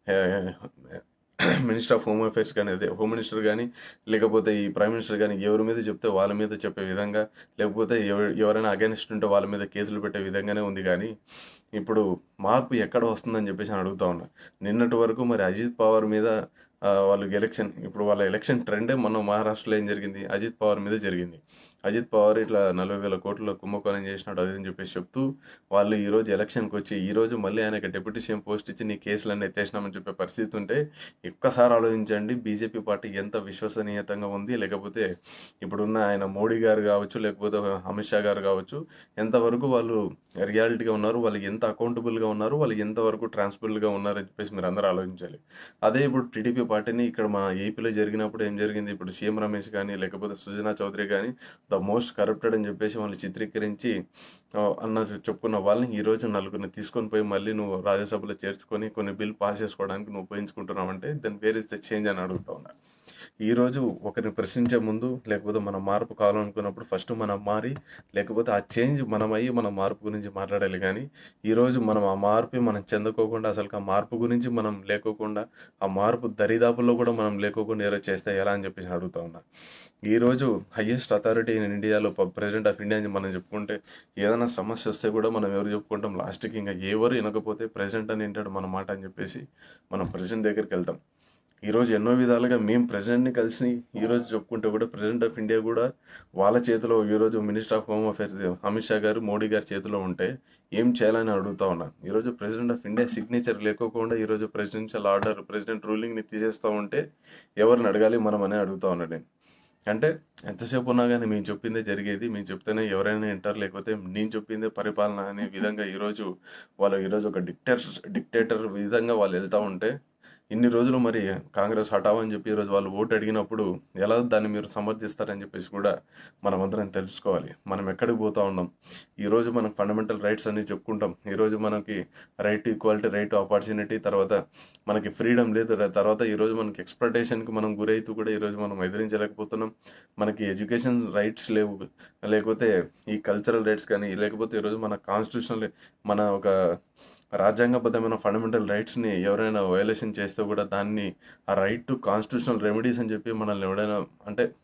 మినిస్టర్ ఆఫ్ హోమ్ అఫైర్స్ కానీ అదే హోమ్ మినిస్టర్ కానీ లేకపోతే ఈ ప్రైమ్ మినిస్టర్ కానీ ఎవరి మీద చెప్తే వాళ్ళ మీద చెప్పే విధంగా లేకపోతే ఎవ- ఎవరైనా అగెనిస్ట్ ఉంటే వాళ్ళ మీద కేసులు పెట్టే విధంగానే ఉంది కానీ ఇప్పుడు మార్పు ఎక్కడ వస్తుందని చెప్పేసి నేను అడుగుతా ఉన్నా నిన్నటి వరకు మరి అజిత్ పవార్ మీద ఆ, వాళ్ళకి ఎలక్షన్ ఇప్పుడు వాళ్ళ ఎలక్షన్ ట్రెండే మొన్న మహారాష్ట్రలో ఏం జరిగింది అజిత్ పవార్ మీద జరిగింది అజిత్ పవార్ ఇట్లా నలభై వేల కోట్ల కుంభకోణం చేసినాడు అది అని చెప్పేసి చెప్తూ వాళ్ళు ఈ రోజు ఎలక్షన్కి వచ్చి ఈ రోజు మళ్ళీ ఆయనకి డిప్యూటీ సీఎం పోస్ట్ ఇచ్చి నీ కేసులన్నీ ఎత్తేసినామని చెప్పే పరిస్థితి ఉంటే ఒక్కసారి ఆలోచించండి బీజేపీ పార్టీ ఎంత విశ్వసనీయతంగా ఉంది లేకపోతే ఇప్పుడున్న ఆయన మోడీ గారు కావచ్చు లేకపోతే అమిత్ షా గారు కావచ్చు ఎంతవరకు వాళ్ళు రియాలిటీగా ఉన్నారు వాళ్ళు ఎంత అకౌంటబుల్గా ఉన్నారు వాళ్ళు ఎంతవరకు ట్రాన్స్పరెంట్గా ఉన్నారు అని చెప్పేసి మీరు అందరూ ఆలోచించాలి అదే ఇప్పుడు టీడీపీ పార్టీని ఇక్కడ మా ఏపీలో జరిగినప్పుడు ఏం జరిగింది ఇప్పుడు సీఎం రమేష్ కానీ లేకపోతే సుజనా చౌదరి కానీ ద మోస్ట్ కరప్టెడ్ అని చెప్పేసి వాళ్ళు చిత్రీకరించి ఆ, అన్న చెప్పుకున్న వాళ్ళని ఈ రోజు నలుగురిని తీసుకొని పోయి మళ్ళీ నువ్వు రాజ్యసభలో చేర్చుకొని కొన్ని బిల్ పాస్ చేసుకోవడానికి నువ్వు ఉపయోగించుకుంటున్నావు అంటే then where is the change అని అడుగుతా ఉన్నా ఈ రోజు ఒకరిని ప్రశ్నించే ముందు లేకపోతే మనం మార్పు కావాలనుకున్నప్పుడు ఫస్ట్ మనం మారి లేకపోతే ఆ చేంజ్ మనం అయ్యి మన మార్పు గురించి మాట్లాడాలి కానీ ఈరోజు మనం ఆ మార్పు మనం చెందుకోకుండా అసలు ఆ మార్పు గురించి మనం లేకోకుండా ఆ మార్పు దరిదాపుల్లో కూడా మనం లేకోకుండా ఏదో చేస్తే ఎలా అని చెప్పేసి నేను అడుగుతా ఉన్నా ఈరోజు హయ్యెస్ట్ అథారిటీ ఇన్ ఇండియాలో ప్రెసిడెంట్ ఆఫ్ ఇండియా అని మనం చెప్పుకుంటే ఏదైనా సమస్య వస్తే కూడా మనం ఎవరు చెప్పుకుంటాం లాస్ట్కి ఇంకా ఎవరు వినకపోతే ప్రెసిడెంట్ అని వింటాడు మన మాట అని చెప్పేసి మనం ప్రెసిడెంట్ దగ్గరికి వెళ్తాం ఈరోజు ఎన్నో విధాలుగా మేము ప్రెసిడెంట్ని కలిసి ఈరోజు చెప్పుకుంటే కూడా ప్రెసిడెంట్ ఆఫ్ ఇండియా కూడా వాళ్ళ చేతిలో ఈరోజు Minister of Home Affairs Amit Shah గారు మోడీ గారి చేతిలో ఉంటే ఏం చేయాలని అడుగుతా ఉన్నా ఈరోజు ప్రెసిడెంట్ ఆఫ్ ఇండియా సిగ్నేచర్ లేకోకుండా ఈరోజు ప్రెసిడెన్షియల్ ఆర్డర్ ప్రెసిడెంట్ రూలింగ్ని తీసేస్తూ ఉంటే ఎవరిని అడగాలి మనం అనే అడుగుతా ఉన్నాడు నేను అంటే ఎంతసేపు ఉన్నా కానీ మేము చెప్పిందే జరిగేది మేము చెప్తేనే ఎవరైనా వింటారు లేకపోతే నేను చెప్పిందే పరిపాలన అనే విధంగా ఈరోజు వాళ్ళు ఈరోజు ఒక డిక్టేటర్ డిక్టేటర్ విధంగా వాళ్ళు వెళ్తూ ఉంటే ఇన్ని రోజులు మరి కాంగ్రెస్ హఠావ్ అని చెప్పి ఈరోజు వాళ్ళు ఓటు అడిగినప్పుడు ఎలా దాన్ని మీరు సమర్థిస్తారని చెప్పేసి కూడా మనం అందరం తెలుసుకోవాలి మనం ఎక్కడికి పోతా ఉన్నాం ఈరోజు మనం ఫండమెంటల్ రైట్స్ అన్ని చెప్పుకుంటాం ఈరోజు మనకి రైట్ ఈక్వాలిటీ రైట్ ఆపర్చునిటీ తర్వాత మనకి ఫ్రీడమ్ లేదు ర- తర్వాత ఈరోజు మనకి ఎక్స్ప్లటేషన్కి మనం గురైతూ కూడా ఈరోజు మనం ఎదిరించలేకపోతున్నాం మనకి ఎడ్యుకేషన్ రైట్స్ లేవు లేకపోతే ఈ కల్చరల్ రైట్స్ కానీ లేకపోతే ఈరోజు మన కాన్స్టిట్యూషనల్ మన ఒక రాజ్యాంగబద్ధమైన ఫండమెంటల్ రైట్స్ని ఎవరైనా వయలేషన్ చేస్తే కూడా దాన్ని ఆ రైట్ టు కాన్స్టిట్యూషనల్ రెమెడీస్ అని చెప్పి మనల్ని ఎవడైనా అంటే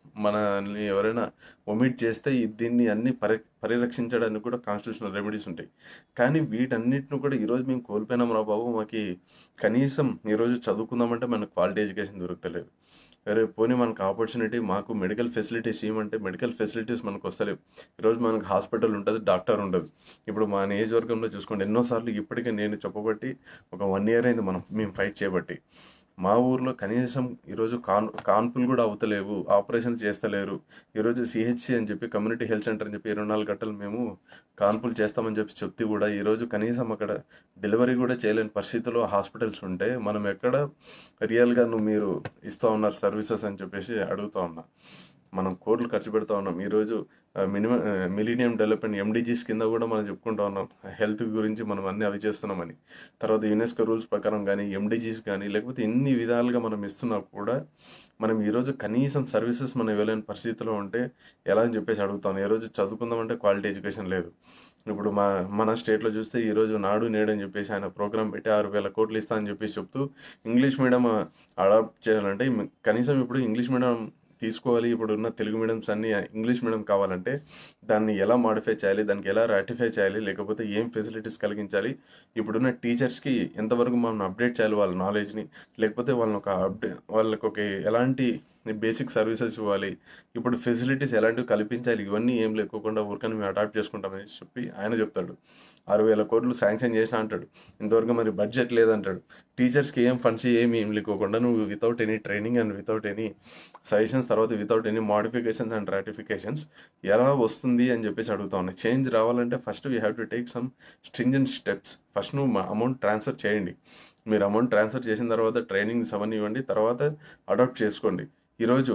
మనల్ని ఎవరైనా ఒమిట్ చేస్తే ఈ- దీన్ని అన్ని పరి పరిరక్షించడానికి కూడా కాన్స్టిట్యూషనల్ రెమెడీస్ ఉంటాయి కానీ వీటన్నిటిని కూడా ఈరోజు మేము కోల్పోయినాం రా బాబు మాకు కనీసం ఈరోజు చదువుకుందామంటే మనకు క్వాలిటీ ఎడ్యుకేషన్ దొరకలేదు వేరే పోనీ మనకు ఆపర్చునిటీ మాకు మెడికల్ ఫెసిలిటీస్ ఏమంటే మెడికల్ ఫెసిలిటీస్ మనకు వస్తలేవు ఈరోజు మనకు హాస్పిటల్ ఉంటుంది డాక్టర్ ఉండదు ఇప్పుడు మా నియోజకవర్గంలో చూసుకోండి ఎన్నోసార్లు ఇప్పటికే నేను చెప్పబట్టి ఒక వన్ ఇయర్ అయింది మనం మేము ఫైట్ చేయబట్టి మా ఊర్లో కనీసం ఈరోజు కాన్ కాన్పులు కూడా అవుతలేవు ఆపరేషన్ చేస్తలేరు ఈరోజు సిహెచ్సి అని చెప్పి కమ్యూనిటీ హెల్త్ సెంటర్ అని చెప్పి ఇరవై నాలుగు గంటలు మేము కాన్పులు చేస్తామని చెప్పి చెప్తే కూడా ఈరోజు కనీసం అక్కడ డెలివరీ కూడా చేయలేని పరిస్థితిలో హాస్పిటల్స్ ఉంటే మనం ఎక్కడ రియల్గా నువ్వు మీరు ఇస్తూ ఉన్నారు సర్వీసెస్ అని చెప్పేసి అడుగుతా ఉన్నా మనం కోట్లు ఖర్చు పెడతా ఉన్నాం ఈరోజు మినిమం మిలీనియం డెవలప్మెంట్ ఎండిజీస్ కింద కూడా మనం చెప్పుకుంటా ఉన్నాం హెల్త్ గురించి మనం అన్ని అవి చేస్తున్నామని తర్వాత యునెస్కో రూల్స్ ప్రకారం కానీ ఎండిజీస్ కానీ లేకపోతే ఎన్ని విధాలుగా మనం ఇస్తున్నా కూడా మనం ఈరోజు కనీసం సర్వీసెస్ మనం ఇవ్వలేని పరిస్థితిలో ఉంటే ఎలా అని చెప్పేసి అడుగుతాను ఈరోజు చదువుకుందామంటే క్వాలిటీ ఎడ్యుకేషన్ లేదు ఇప్పుడు మా మన స్టేట్లో చూస్తే ఈరోజు నాడు నేడు అని చెప్పేసి ఆయన ప్రోగ్రామ్ పెట్టి ఆరు వేల కోట్లు ఇస్తా అని చెప్పేసి చెప్తూ ఇంగ్లీష్ మీడియం అడాప్ట్ చేయాలంటే కనీసం ఇప్పుడు ఇంగ్లీష్ మీడియం తీసుకోవాలి ఇప్పుడు ఉన్న తెలుగు మీడియంస్ అన్ని ఇంగ్లీష్ మీడియం కావాలంటే దాన్ని ఎలా మాడిఫై చేయాలి దానికి ఎలా రాటిఫై చేయాలి లేకపోతే ఏం ఫెసిలిటీస్ కలిగించాలి ఇప్పుడున్న టీచర్స్కి ఎంతవరకు మనం అప్డేట్ చేయాలి వాళ్ళ నాలెడ్జ్ని లేకపోతే వాళ్ళని ఒక అప్డే వాళ్ళకి ఒక ఎలాంటి బేసిక్ సర్వీసెస్ ఇవ్వాలి ఇప్పుడు ఫెసిలిటీస్ ఎలాంటివి కల్పించాలి ఇవన్నీ ఏం లేకోకుండా ఊరికని మేము అడాప్ట్ చేసుకుంటామని చెప్పి ఆయన చెప్తాడు ఆరు వేల కోట్లు శాంక్షన్ చేసిన అంటాడు ఇంతవరకు మరి బడ్జెట్ లేదంటాడు టీచర్స్కి ఏం ఫండ్స్ ఏమి ఏం లేకోకుండా నువ్వు without any training and without any suggestions తర్వాత without any modifications and ratifications ఎలా వస్తుంది అని చెప్పేసి అడుగుతా ఉన్నాయి చేంజ్ రావాలంటే first we have to take some stringent steps first నువ్వు అమౌంట్ ట్రాన్స్ఫర్ చేయండి మీరు అమౌంట్ ట్రాన్స్ఫర్ చేసిన తర్వాత ట్రైనింగ్స్ అవన్నీ ఇవ్వండి తర్వాత అడాప్ట్ చేసుకోండి ఈరోజు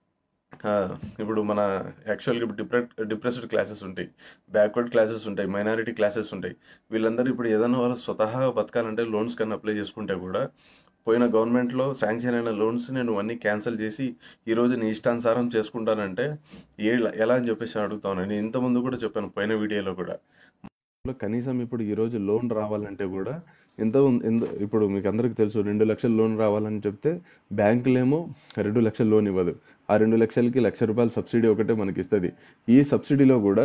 ఆ, ఇప్పుడు మన యాక్చువల్గా ఇప్పుడు డిప్రె డిప్రెస్డ్ క్లాసెస్ ఉంటాయి బ్యాక్వర్డ్ క్లాసెస్ ఉంటాయి మైనారిటీ క్లాసెస్ ఉంటాయి వీళ్ళందరూ ఇప్పుడు ఏదైనా వాళ్ళు స్వతహాగా బతకాలంటే లోన్స్ కన్నా అప్లై చేసుకుంటే కూడా పోయిన గవర్నమెంట్లో శాంక్షన్ అయిన లోన్స్ నేను అన్నీ క్యాన్సిల్ చేసి ఈరోజు నీ ఇష్టానుసారం చేసుకుంటానంటే ఏ ఎలా అని చెప్పేసి అడుగుతాను నేను ఇంతకుముందు కూడా చెప్పాను పోయిన వీడియోలో కూడా కనీసం ఇప్పుడు ఈరోజు లోన్ రావాలంటే కూడా ఎంత ఉం- ఎంత ఇప్పుడు మీకు అందరికి తెలుసు రెండు లక్షల లోన్ రావాలని చెప్తే బ్యాంకులేమో రెండు లక్షల లోన్ ఇవ్వదు ఆ రెండు లక్షలకి లక్ష రూపాయల సబ్సిడీ ఒకటే మనకి ఇస్తుంది ఈ సబ్సిడీలో కూడా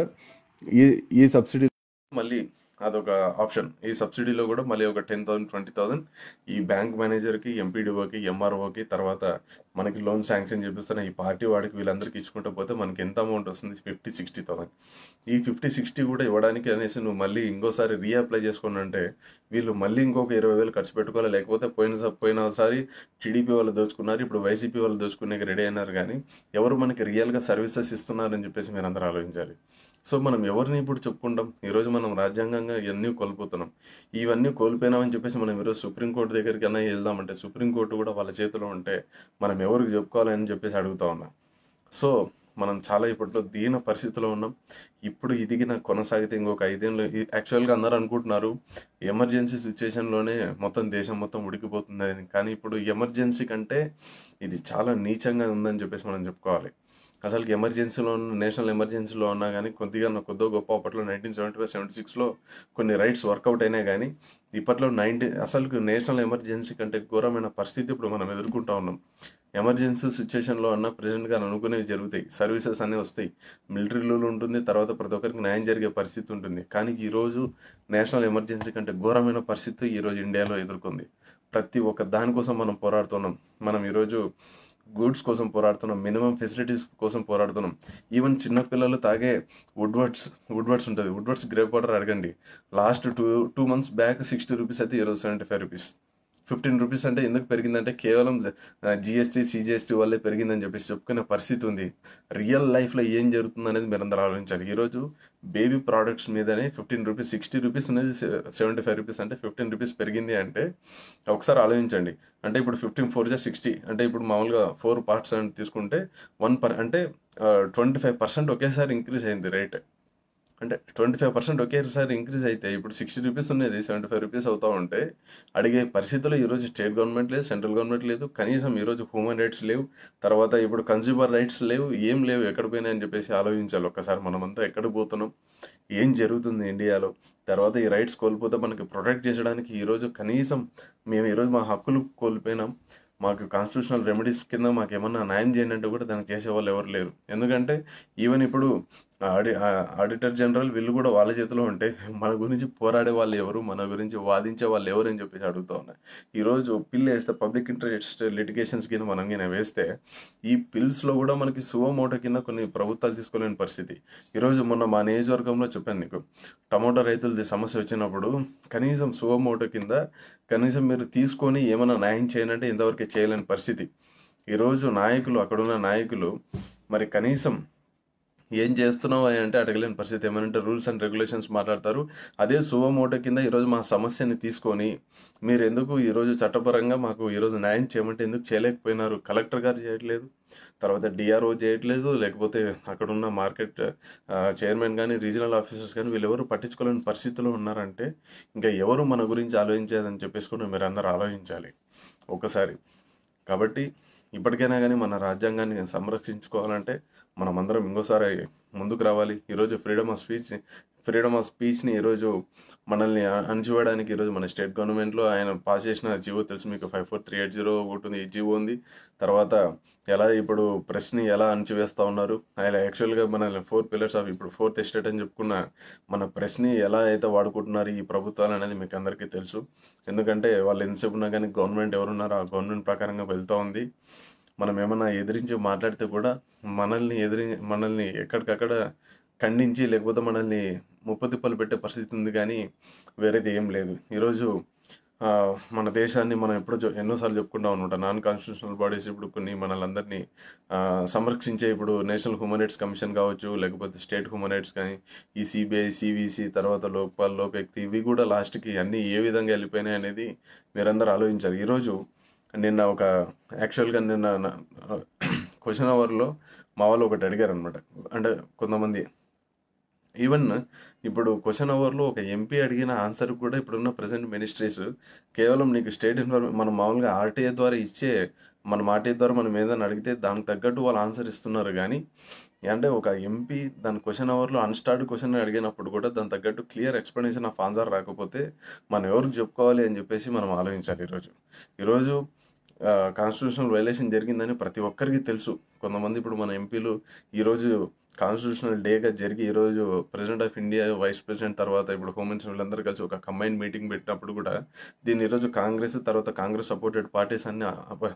ఈ ఈ సబ్సిడీ మళ్ళీ అదొక ఆప్షన్ ఈ సబ్సిడీలో కూడా మళ్ళీ ఒక టెన్ థౌసండ్ ట్వంటీ థౌసండ్ ఈ బ్యాంక్ మేనేజర్కి ఎంపీడీఓకి ఎంఆర్ఓకి తర్వాత మనకి లోన్ శాంక్షన్ చేపిస్తున్న ఈ పార్టీ వాడికి వీళ్ళందరికీ ఇచ్చుకుంటూ పోతే మనకి ఎంత అమౌంట్ వస్తుంది ఫిఫ్టీ సిక్స్టీ థౌసండ్ ఈ ఫిఫ్టీ సిక్స్టీ కూడా ఇవ్వడానికి అనేసి నువ్వు మళ్ళీ ఇంకోసారి రీఅప్లై చేసుకుని అంటే వీళ్ళు మళ్ళీ ఇంకొక ఇరవై వేలు ఖర్చు పెట్టుకోవాలి లేకపోతే పోయిన పోయినసారి టీడీపీ వాళ్ళు దోచుకున్నారు ఇప్పుడు వైసీపీ వాళ్ళు దోచుకునే రెడీ అయినారు కానీ ఎవరు మనకి రియల్గా సర్వీసెస్ ఇస్తున్నారని చెప్పేసి మీరు అందరూ ఆలోచించాలి సో మనం ఎవరిని ఇప్పుడు చెప్పుకుంటాం ఈరోజు మనం రాజ్యాంగంగా ఇవన్నీ కోల్పోతున్నాం ఇవన్నీ కోల్పోయినామని చెప్పేసి మనం ఈరోజు సుప్రీంకోర్టు దగ్గరికి అన్నా వెళ్దామంటే సుప్రీంకోర్టు కూడా వాళ్ళ చేతిలో ఉంటే మనం ఎవరికి చెప్పుకోవాలని చెప్పేసి అడుగుతా ఉన్నాం సో మనం చాలా ఇప్పట్లో దీన పరిస్థితిలో ఉన్నాం ఇప్పుడు ఇదిగిన కొనసాగితే ఇంకొక ఐదేళ్ళు యాక్చువల్గా అందరూ అనుకుంటున్నారు ఎమర్జెన్సీ సిచ్యుయేషన్లోనే మొత్తం దేశం మొత్తం ఉడికిపోతుంది అని కానీ ఇప్పుడు ఎమర్జెన్సీ కంటే ఇది చాలా నీచంగా ఉందని చెప్పేసి మనం చెప్పుకోవాలి అసలు ఎమర్జెన్సీలో ఉన్న నేషనల్ ఎమర్జెన్సీలో ఉన్నా కానీ కొద్దిగా నా కొద్దిగా గొప్ప అప్పట్లో నైన్టీన్ సెవెంటీ ఫైవ్ సెవెంటీ సిక్స్లో కొన్ని రైట్స్ వర్కౌట్ అయినాయి కానీ ఇప్పట్లో నైన్టీ అసలు నేషనల్ ఎమర్జెన్సీ కంటే ఘోరమైన పరిస్థితి ఇప్పుడు మనం ఎదుర్కొంటా ఉన్నాం ఎమర్జెన్సీ సిచ్యుయేషన్లో అన్న ప్రెసిడెంట్గా అనుకునేవి జరుగుతాయి సర్వీసెస్ అనేవి వస్తాయి మిలిటరీ రూల్ ఉంటుంది తర్వాత ప్రతి ఒక్కరికి న్యాయం జరిగే పరిస్థితి ఉంటుంది కానీ ఈరోజు నేషనల్ ఎమర్జెన్సీ కంటే ఘోరమైన పరిస్థితి ఈరోజు ఇండియాలో ఎదుర్కొంది ప్రతి ఒక్క దానికోసం మనం పోరాడుతున్నాం మనం ఈరోజు గూడ్స్ కోసం పోరాడుతున్నాం మినిమం ఫెసిలిటీస్ కోసం పోరాడుతున్నాం ఈవెన్ చిన్నపిల్లలు తాగే వుడ్వర్డ్స్ వుడ్వర్డ్స్ ఉంటుంది వుడ్వర్డ్స్ గ్రేప్ వాటర్ అడగండి last two two months back sixty rupees అయితే ఈరోజు seventy five rupees fifteen rupees అంటే ఎందుకు పెరిగిందంటే కేవలం జిఎస్టీ సిజిఎస్టీ వల్లే పెరిగిందని చెప్పేసి చెప్పుకునే పరిస్థితి ఉంది రియల్ లైఫ్లో ఏం జరుగుతుంది అనేది మీరు అందరూ ఆలోచించాలి ఈరోజు బేబీ ప్రోడక్ట్స్ మీదనే ఫిఫ్టీన్ రూపీస్ సిక్స్టీ రూపీస్ అనేది సెవెంటీ ఫైవ్ రూపీస్ అంటే ఫిఫ్టీన్ రూపీస్ పెరిగింది అంటే ఒకసారి ఆలోచించండి అంటే ఇప్పుడు ఫిఫ్టీన్ ఫోర్ జా సిక్స్టీ అంటే ఇప్పుడు మామూలుగా ఫోర్ పార్ట్స్ అని తీసుకుంటే వన్ పర్ అంటే ట్వంటీ ఫైవ్ పర్సెంట్ ఒకేసారి ఇంక్రీజ్ అయింది రేట్ అంటే ట్వంటీ ఫైవ్ పర్సెంట్ ఒకేసారి ఇంక్రీజ్ అయితే ఇప్పుడు సిక్స్టీ రూపీస్ ఉన్నది సెవెంటీ ఫైవ్ రూపీస్ అవుతా ఉంటే అడిగే పరిస్థితుల్లో ఈరోజు స్టేట్ గవర్నమెంట్ లేదు సెంట్రల్ గవర్నమెంట్ లేదు కనీసం ఈరోజు హ్యూమన్ రైట్స్ లేవు తర్వాత ఇప్పుడు కన్జ్యూమర్ రైట్స్ లేవు ఏం లేవు ఎక్కడ పోయినాయని చెప్పేసి ఆలోచించాలి ఒక్కసారి మనమంతా ఎక్కడికి పోతున్నాం ఏం జరుగుతుంది ఇండియాలో తర్వాత ఈ రైట్స్ కోల్పోతే మనకి ప్రొటెక్ట్ చేసడానికి ఈరోజు కనీసం మేము ఈరోజు మా హక్కులు కోల్పోయినాం మాకు కాన్స్టిట్యూషనల్ రెమెడీస్ కింద మాకు ఏమన్నా న్యాయం చేయండి అంటే కూడా దానికి చేసే వాళ్ళు ఎవరు లేరు ఎందుకంటే ఈవెన్ ఇప్పుడు ఆడి ఆడిటర్ జనరల్ వీళ్ళు కూడా వాళ్ళ చేతిలో ఉంటే మన గురించి పోరాడే వాళ్ళు ఎవరు మన గురించి వాదించే వాళ్ళు ఎవరు అని చెప్పేసి అడుగుతా ఉన్నాయి ఈరోజు పిల్ వేస్తే పబ్లిక్ ఇంట్రెస్ట్ లిటిగేషన్స్ కింద మనం కింద వేస్తే ఈ పిల్స్లో కూడా మనకి సువమోటో కింద కొన్ని ప్రభుత్వాలు తీసుకోలేని పరిస్థితి ఈరోజు మొన్న మా నియోజకవర్గంలో చెప్పాను నీకు టమోటా రైతులది సమస్య వచ్చినప్పుడు కనీసం సువమోటో కింద కనీసం మీరు తీసుకొని ఏమైనా న్యాయం చేయనంటే ఇంతవరకు చేయలేని పరిస్థితి ఈరోజు నాయకులు అక్కడున్న నాయకులు మరి కనీసం ఏం చేస్తున్నావు అని అంటే అడగలేని పరిస్థితి ఏమంటే రూల్స్ అండ్ రెగ్యులేషన్స్ మాట్లాడతారు అదే సువమోటో కింద ఈరోజు మా సమస్యని తీసుకొని మీరు ఎందుకు ఈరోజు చట్టపరంగా మాకు ఈరోజు న్యాయం చేయమంటే ఎందుకు చేయలేకపోయినారు కలెక్టర్ గారు చేయట్లేదు తర్వాత డిఆర్ఓ చేయట్లేదు లేకపోతే అక్కడ ఉన్న మార్కెట్ చైర్మన్ కానీ రీజనల్ ఆఫీసర్స్ కానీ వీళ్ళెవరు పట్టించుకోలేని పరిస్థితిలో ఉన్నారంటే ఇంకా ఎవరు మన గురించి ఆలోచించేదని చెప్పేసి కూడా మీరు అందరూ ఆలోచించాలి ఒకసారి కాబట్టి ఇప్పటికైనా కానీ మన రాజ్యాంగాన్ని సంరక్షించుకోవాలంటే మనమందరం ఇంకోసారి ముందుకు రావాలి ఈరోజు freedom of speech freedom of స్పీచ్ని ఈరోజు మనల్ని అణచివేయడానికి ఈరోజు మన స్టేట్ గవర్నమెంట్లో ఆయన పాస్ చేసిన జీవో తెలుసు మీకు five four three eight zero ఒకటి ఉంది ఈ జీవో ఉంది తర్వాత ఎలా ఇప్పుడు ప్రెస్ని ఎలా అణచివేస్తూ ఉన్నారు ఆయన యాక్చువల్గా మన ఫోర్ పిల్లర్స్ ఆఫ్ ఇప్పుడు ఫోర్త్ ఎస్టేట్ అని చెప్పుకున్న మన ప్రెస్ని ఎలా అయితే వాడుకుంటున్నారు ఈ ప్రభుత్వాలు అనేది మీకు అందరికీ తెలుసు ఎందుకంటే వాళ్ళు ఎంతసేపు ఉన్నా కానీ గవర్నమెంట్ ఎవరున్నారో ఆ గవర్నమెంట్ ప్రకారంగా వెళ్తూ ఉంది మనం ఏమన్నా ఎదిరించి మాట్లాడితే కూడా మనల్ని ఎదిరి మనల్ని ఎక్కడికక్కడ ఖండించి లేకపోతే మనల్ని ముప్పతిప్పలు పెట్టే పరిస్థితి ఉంది కానీ వేరేది ఏం లేదు ఈరోజు ఆ, మన దేశాన్ని మనం ఎప్పుడో చె- ఎన్నోసార్లు చెప్పుకుంటాం అనమాట నాన్ కాన్స్టిట్యూషనల్ బాడీస్ ఇప్పుడు కొన్ని మనల్ని ఆ, సంరక్షించే ఇప్పుడు నేషనల్ హ్యూమన్ రైట్స్ కమిషన్ కావచ్చు లేకపోతే స్టేట్ హ్యూమన్ రైట్స్ కానీ ఈ సిబిఐ సివిసి తర్వాత లోక్పాల్ లోక్వ్యక్తి ఇవి కూడా లాస్ట్కి అన్నీ ఏ విధంగా వెళ్ళిపోయినాయి అనేది మీరందరూ ఆలోచించారు ఈరోజు నిన్న ఒక యాక్చువల్గా నిన్న క్వశ్చన్ అవర్లో మా వాళ్ళు ఒకటి అడిగారు అనమాట అంటే కొంతమంది ఈవెన్ ఇప్పుడు క్వశ్చన్ అవర్లో ఒక ఎంపీ అడిగిన ఆన్సర్ కూడా ఇప్పుడున్న ప్రజెంట్ మినిస్ట్రీస్ కేవలం నీకు స్టేట్ ఇన్ఫర్మేషన్ మనం మామూలుగా ఆర్టీఏ ద్వారా ఇచ్చే మన ఆర్టీఏ ద్వారా మనం ఏదైనా అడిగితే దానికి తగ్గట్టు వాళ్ళు ఆన్సర్ ఇస్తున్నారు కానీ అంటే ఒక ఎంపీ దాని క్వశ్చన్ అవర్లో అన్స్టార్డ్ క్వశ్చన్ అడిగినప్పుడు కూడా దాని తగ్గట్టు క్లియర్ ఎక్స్ప్లెనేషన్ ఆఫ్ ఆన్సర్ రాకపోతే మనం ఎవరికి చెప్పుకోవాలి అని చెప్పేసి మనం ఆలోచించాలి ఈరోజు ఈరోజు కాన్స్టిట్యూషనల్ వైలేషన్ జరిగిందని ప్రతి ఒక్కరికి తెలుసు కొంతమంది ఇప్పుడు మన ఎంపీలు ఈరోజు కాన్స్టిట్యూషనల్ డేగా జరిగి ఈరోజు President of India Vice President తర్వాత ఇప్పుడు హోమ్ మినిస్టర్ వీళ్ళందరూ కలిసి ఒక కంబైన్ మీటింగ్ పెట్టినప్పుడు కూడా దీన్ని ఈరోజు కాంగ్రెస్ తర్వాత కాంగ్రెస్ సపోర్టెడ్ పార్టీస్ అన్ని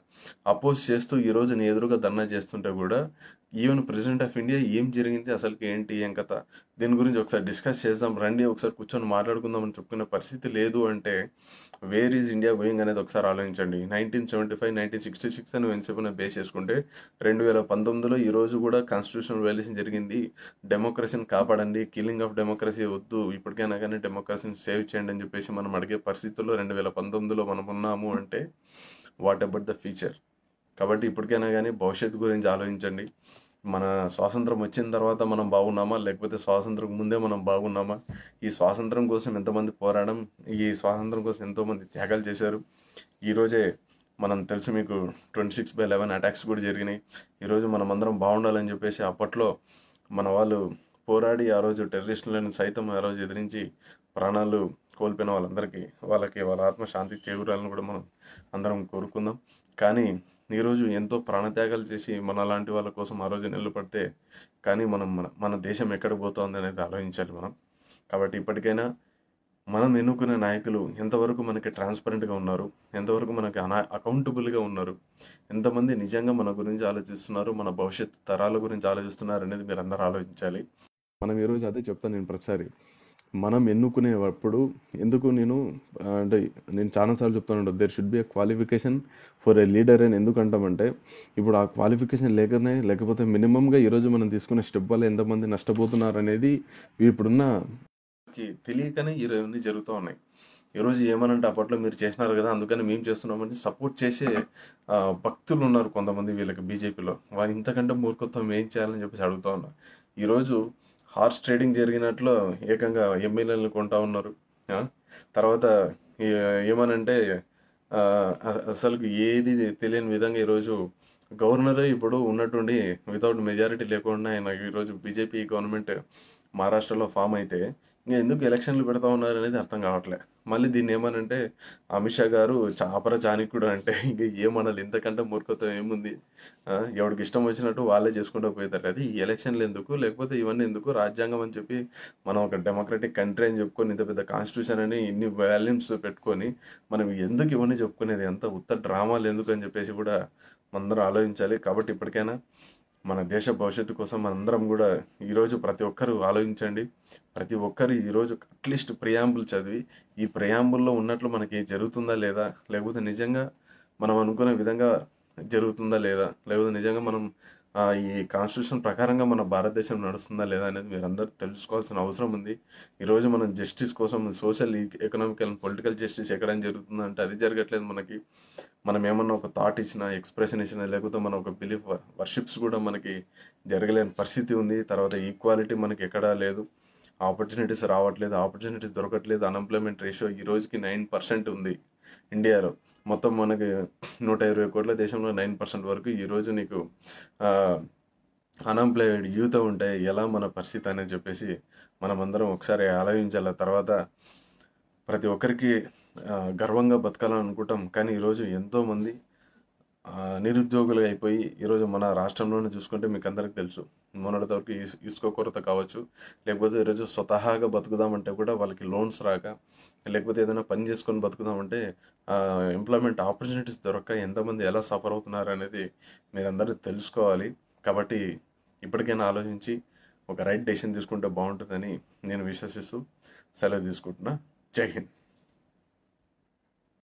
అపోజ్ చేస్తూ ఈరోజు నీ ఎదురుగా ధర్నా చేస్తుంటే కూడా ఈవెన్ ప్రెసిడెంట్ ఆఫ్ ఇండియా ఏం జరిగింది అసలుకి ఏంటి ఏం కథ దీని గురించి ఒకసారి డిస్కస్ చేద్దాం రండి ఒకసారి కూర్చొని మాట్లాడుకుందాం అని చెప్పుకునే పరిస్థితి లేదు అంటే వేర్ ఈజ్ ఇండియా గోయింగ్ అనేది ఒకసారి ఆలోచించండి nineteen seventy five nineteen sixty six అని వెన్సేపున బేస్ చేసుకుంటే రెండు వేల పంతొమ్మిదిలో ఈ రోజు కూడా కాన్స్టిట్యూషనల్ వైలేషన్ జరిగింది డెమోక్రసీని కాపాడండి కిల్లింగ్ ఆఫ్ డెమోక్రసీ వద్దు ఇప్పటికైనా కానీ డెమోక్రసీని సేవ్ చేయండి అని చెప్పేసి మనం అడిగే పరిస్థితుల్లో రెండు వేల పంతొమ్మిదిలో మనం ఉన్నాము అంటే వాట్ అబౌట్ ద ఫ్యూచర్ కాబట్టి ఇప్పటికైనా కానీ భవిష్యత్తు గురించి ఆలోచించండి మన స్వాతంత్రం వచ్చిన తర్వాత మనం బాగున్నామా లేకపోతే స్వాతంత్రం ముందే మనం బాగున్నామా ఈ స్వాతంత్రం కోసం ఎంతమంది పోరాడడం ఈ స్వాతంత్రం కోసం ఎంతోమంది త్యాగాలు చేశారు ఈరోజే మనం తెలుసు మీకు twenty six by eleven attacks కూడా జరిగినాయి ఈరోజు మనం అందరం బాగుండాలని చెప్పేసి అప్పట్లో మన వాళ్ళు పోరాడి ఆ రోజు టెర్రరిస్టులను సైతం ఆ రోజు ఎదిరించి ప్రాణాలు కోల్పోయిన వాళ్ళందరికీ వాళ్ళకి వాళ్ళ ఆత్మ శాంతి చేకూరాలని కూడా మనం అందరం కోరుకుందాం కానీ ఈరోజు ఎంతో ప్రాణత్యాగాలు చేసి మన లాంటి వాళ్ళ కోసం ఆ రోజు నిలబడితే కానీ మనం మన మన దేశం ఎక్కడ పోతోంది అనేది ఆలోచించాలి మనం కాబట్టి ఇప్పటికైనా మనం ఎన్నుకునే నాయకులు ఎంతవరకు మనకి ట్రాన్స్పరెంట్గా ఉన్నారు ఎంతవరకు మనకి అనా అకౌంటబుల్గా ఉన్నారు ఎంతమంది నిజంగా మన గురించి ఆలోచిస్తున్నారు మన భవిష్యత్ తరాల గురించి ఆలోచిస్తున్నారు అనేది మీరు అందరూ ఆలోచించాలి మనం ఈరోజు అదే చెప్తాను నేను ప్రతిసారి మనం ఎన్నుకునేటప్పుడు ఎందుకు నేను ఆ, అంటే నేను చాలాసార్లు చెప్తాను there should be a qualification for a leader అని ఎందుకు అంటామంటే ఇప్పుడు ఆ క్వాలిఫికేషన్ లేకనే లేకపోతే మినిమంగా ఈరోజు మనం తీసుకునే స్టెప్ వల్ల ఎంతమంది నష్టపోతున్నారు అనేది ఇప్పుడున్న కి తెలియకనే ఇవన్నీ జరుగుతూ ఉన్నాయి ఈరోజు ఏమనంటే అప్పట్లో మీరు చేసినారు కదా అందుకని మేము చేస్తున్నామని సపోర్ట్ చేసే ఆ, భక్తులు ఉన్నారు కొంతమంది వీళ్ళకి బీజేపీలో వాళ్ళు ఇంతకంటే మూర్ఖత్వం ఏం చేయాలని చెప్పేసి అడుగుతా ఉన్నా ఈరోజు హార్స్ ట్రేడింగ్ జరిగినట్లు ఏకంగా ఎమ్మెల్యేలను కొంటా ఉన్నారు ఆ? తర్వాత ఏ- ఏమనంటే ఆ, అస- అసలు ఏది తెలియని విధంగా ఈరోజు గవర్నరే ఇప్పుడు ఉన్నట్టుండి వితౌట్ మెజారిటీ లేకుండా ఆయన ఈరోజు బీజేపీ గవర్నమెంట్ మహారాష్ట్రలో ఫామ్ అయితే ఇంకా ఎందుకు ఎలక్షన్లు పెడతా ఉన్నారు అనేది అర్థం కావట్లే మళ్ళీ దీన్ని ఏమనంటే అమిత్ షా గారు చాపర చాణిక్యుడు అంటే ఇంక ఏమనాలి ఇంతకంటే మూర్ఖత్వం ఏముంది ఆ, ఎవడికి ఇష్టం వచ్చినట్టు వాళ్ళే చేసుకుంటూ పోతారు అది ఈ ఎలక్షన్లు ఎందుకు లేకపోతే ఇవన్నీ ఎందుకు రాజ్యాంగం అని చెప్పి మనం ఒక డెమోక్రటిక్ కంట్రీ అని చెప్పుకొని ఇంత పెద్ద కాన్స్టిట్యూషన్ అని ఇన్ని వాల్యూమ్స్ పెట్టుకొని మనం ఎందుకు ఇవన్నీ చెప్పుకునేది ఎంత ఉత్త డ్రామాలు ఎందుకు అని చెప్పేసి కూడా మనందరం ఆలోచించాలి కాబట్టి ఇప్పటికైనా మన దేశ భవిష్యత్తు కోసం మనందరం కూడా ఈరోజు ప్రతి ఒక్కరు ఆలోచించండి ప్రతి ఒక్కరు ఈరోజు అట్లీస్ట్ ప్రియాంబుల్ చదివి ఈ ప్రియాంబుల్లో ఉన్నట్లు మనకి జరుగుతుందా లేదా లేకపోతే నిజంగా మనం అనుకునే విధంగా జరుగుతుందా లేదా లేకపోతే నిజంగా మనం ఆ, ఈ కాన్స్టిట్యూషన్ ప్రకారంగా మన భారతదేశం నడుస్తుందా లేదా అనేది మీరు అందరూ తెలుసుకోవాల్సిన అవసరం ఉంది ఈరోజు మనం జస్టిస్ కోసం సోషల్ ఎకనామికల్ పొలిటికల్ జస్టిస్ ఎక్కడైనా జరుగుతుందంటే అది జరగట్లేదు మనకి మనం ఏమన్నా ఒక థాట్ ఇచ్చినా ఎక్స్ప్రెషన్ ఇచ్చినా లేకపోతే మన ఒక బిలీఫ్ వర్షిప్స్ కూడా మనకి జరగలేని పరిస్థితి ఉంది తర్వాత ఈక్వాలిటీ మనకి ఎక్కడా లేదు ఆపర్చునిటీస్ రావట్లేదు ఆపర్చునిటీస్ దొరకట్లేదు అన్ఎంప్లాయ్మెంట్ రేషియో ఈ రోజుకి నైన్ పర్సెంట్ ఉంది ఇండియాలో మొత్తం మనకి నూట ఇరవై కోట్ల దేశంలో నైన్ పర్సెంట్ వరకు ఈరోజు నీకు అన్ఎంప్లాయిడ్ యూత్ ఉంటే ఎలా మన పరిస్థితి అనేది చెప్పేసి మనం అందరం ఒకసారి ఆలోచించాలి తర్వాత ప్రతి ఒక్కరికి ఆ, గర్వంగా బతకాలని అనుకుంటాం కానీ ఈరోజు ఎంతోమంది ఆ, నిరుద్యోగులు అయిపోయి ఈరోజు మన రాష్ట్రంలోనే చూసుకుంటే మీకు అందరికి తెలుసు మొన్నటి వరకు ఇస్ ఇసుక కొరత కావచ్చు లేకపోతే ఈరోజు స్వతహాగా బతుకుదామంటే కూడా వాళ్ళకి లోన్స్ రాక లేకపోతే ఏదైనా పని చేసుకొని బతుకుదామంటే ఎంప్లాయ్మెంట్ ఆపర్చునిటీస్ దొరక్క ఎంతమంది ఎలా సఫర్ అవుతున్నారు అనేది మీరందరూ తెలుసుకోవాలి కాబట్టి ఇప్పటికైనా ఆలోచించి ఒక రైట్ డెసిషన్ తీసుకుంటే బాగుంటుందని నేను విశ్వసిస్తూ సెలవు తీసుకుంటున్నా జై హింద్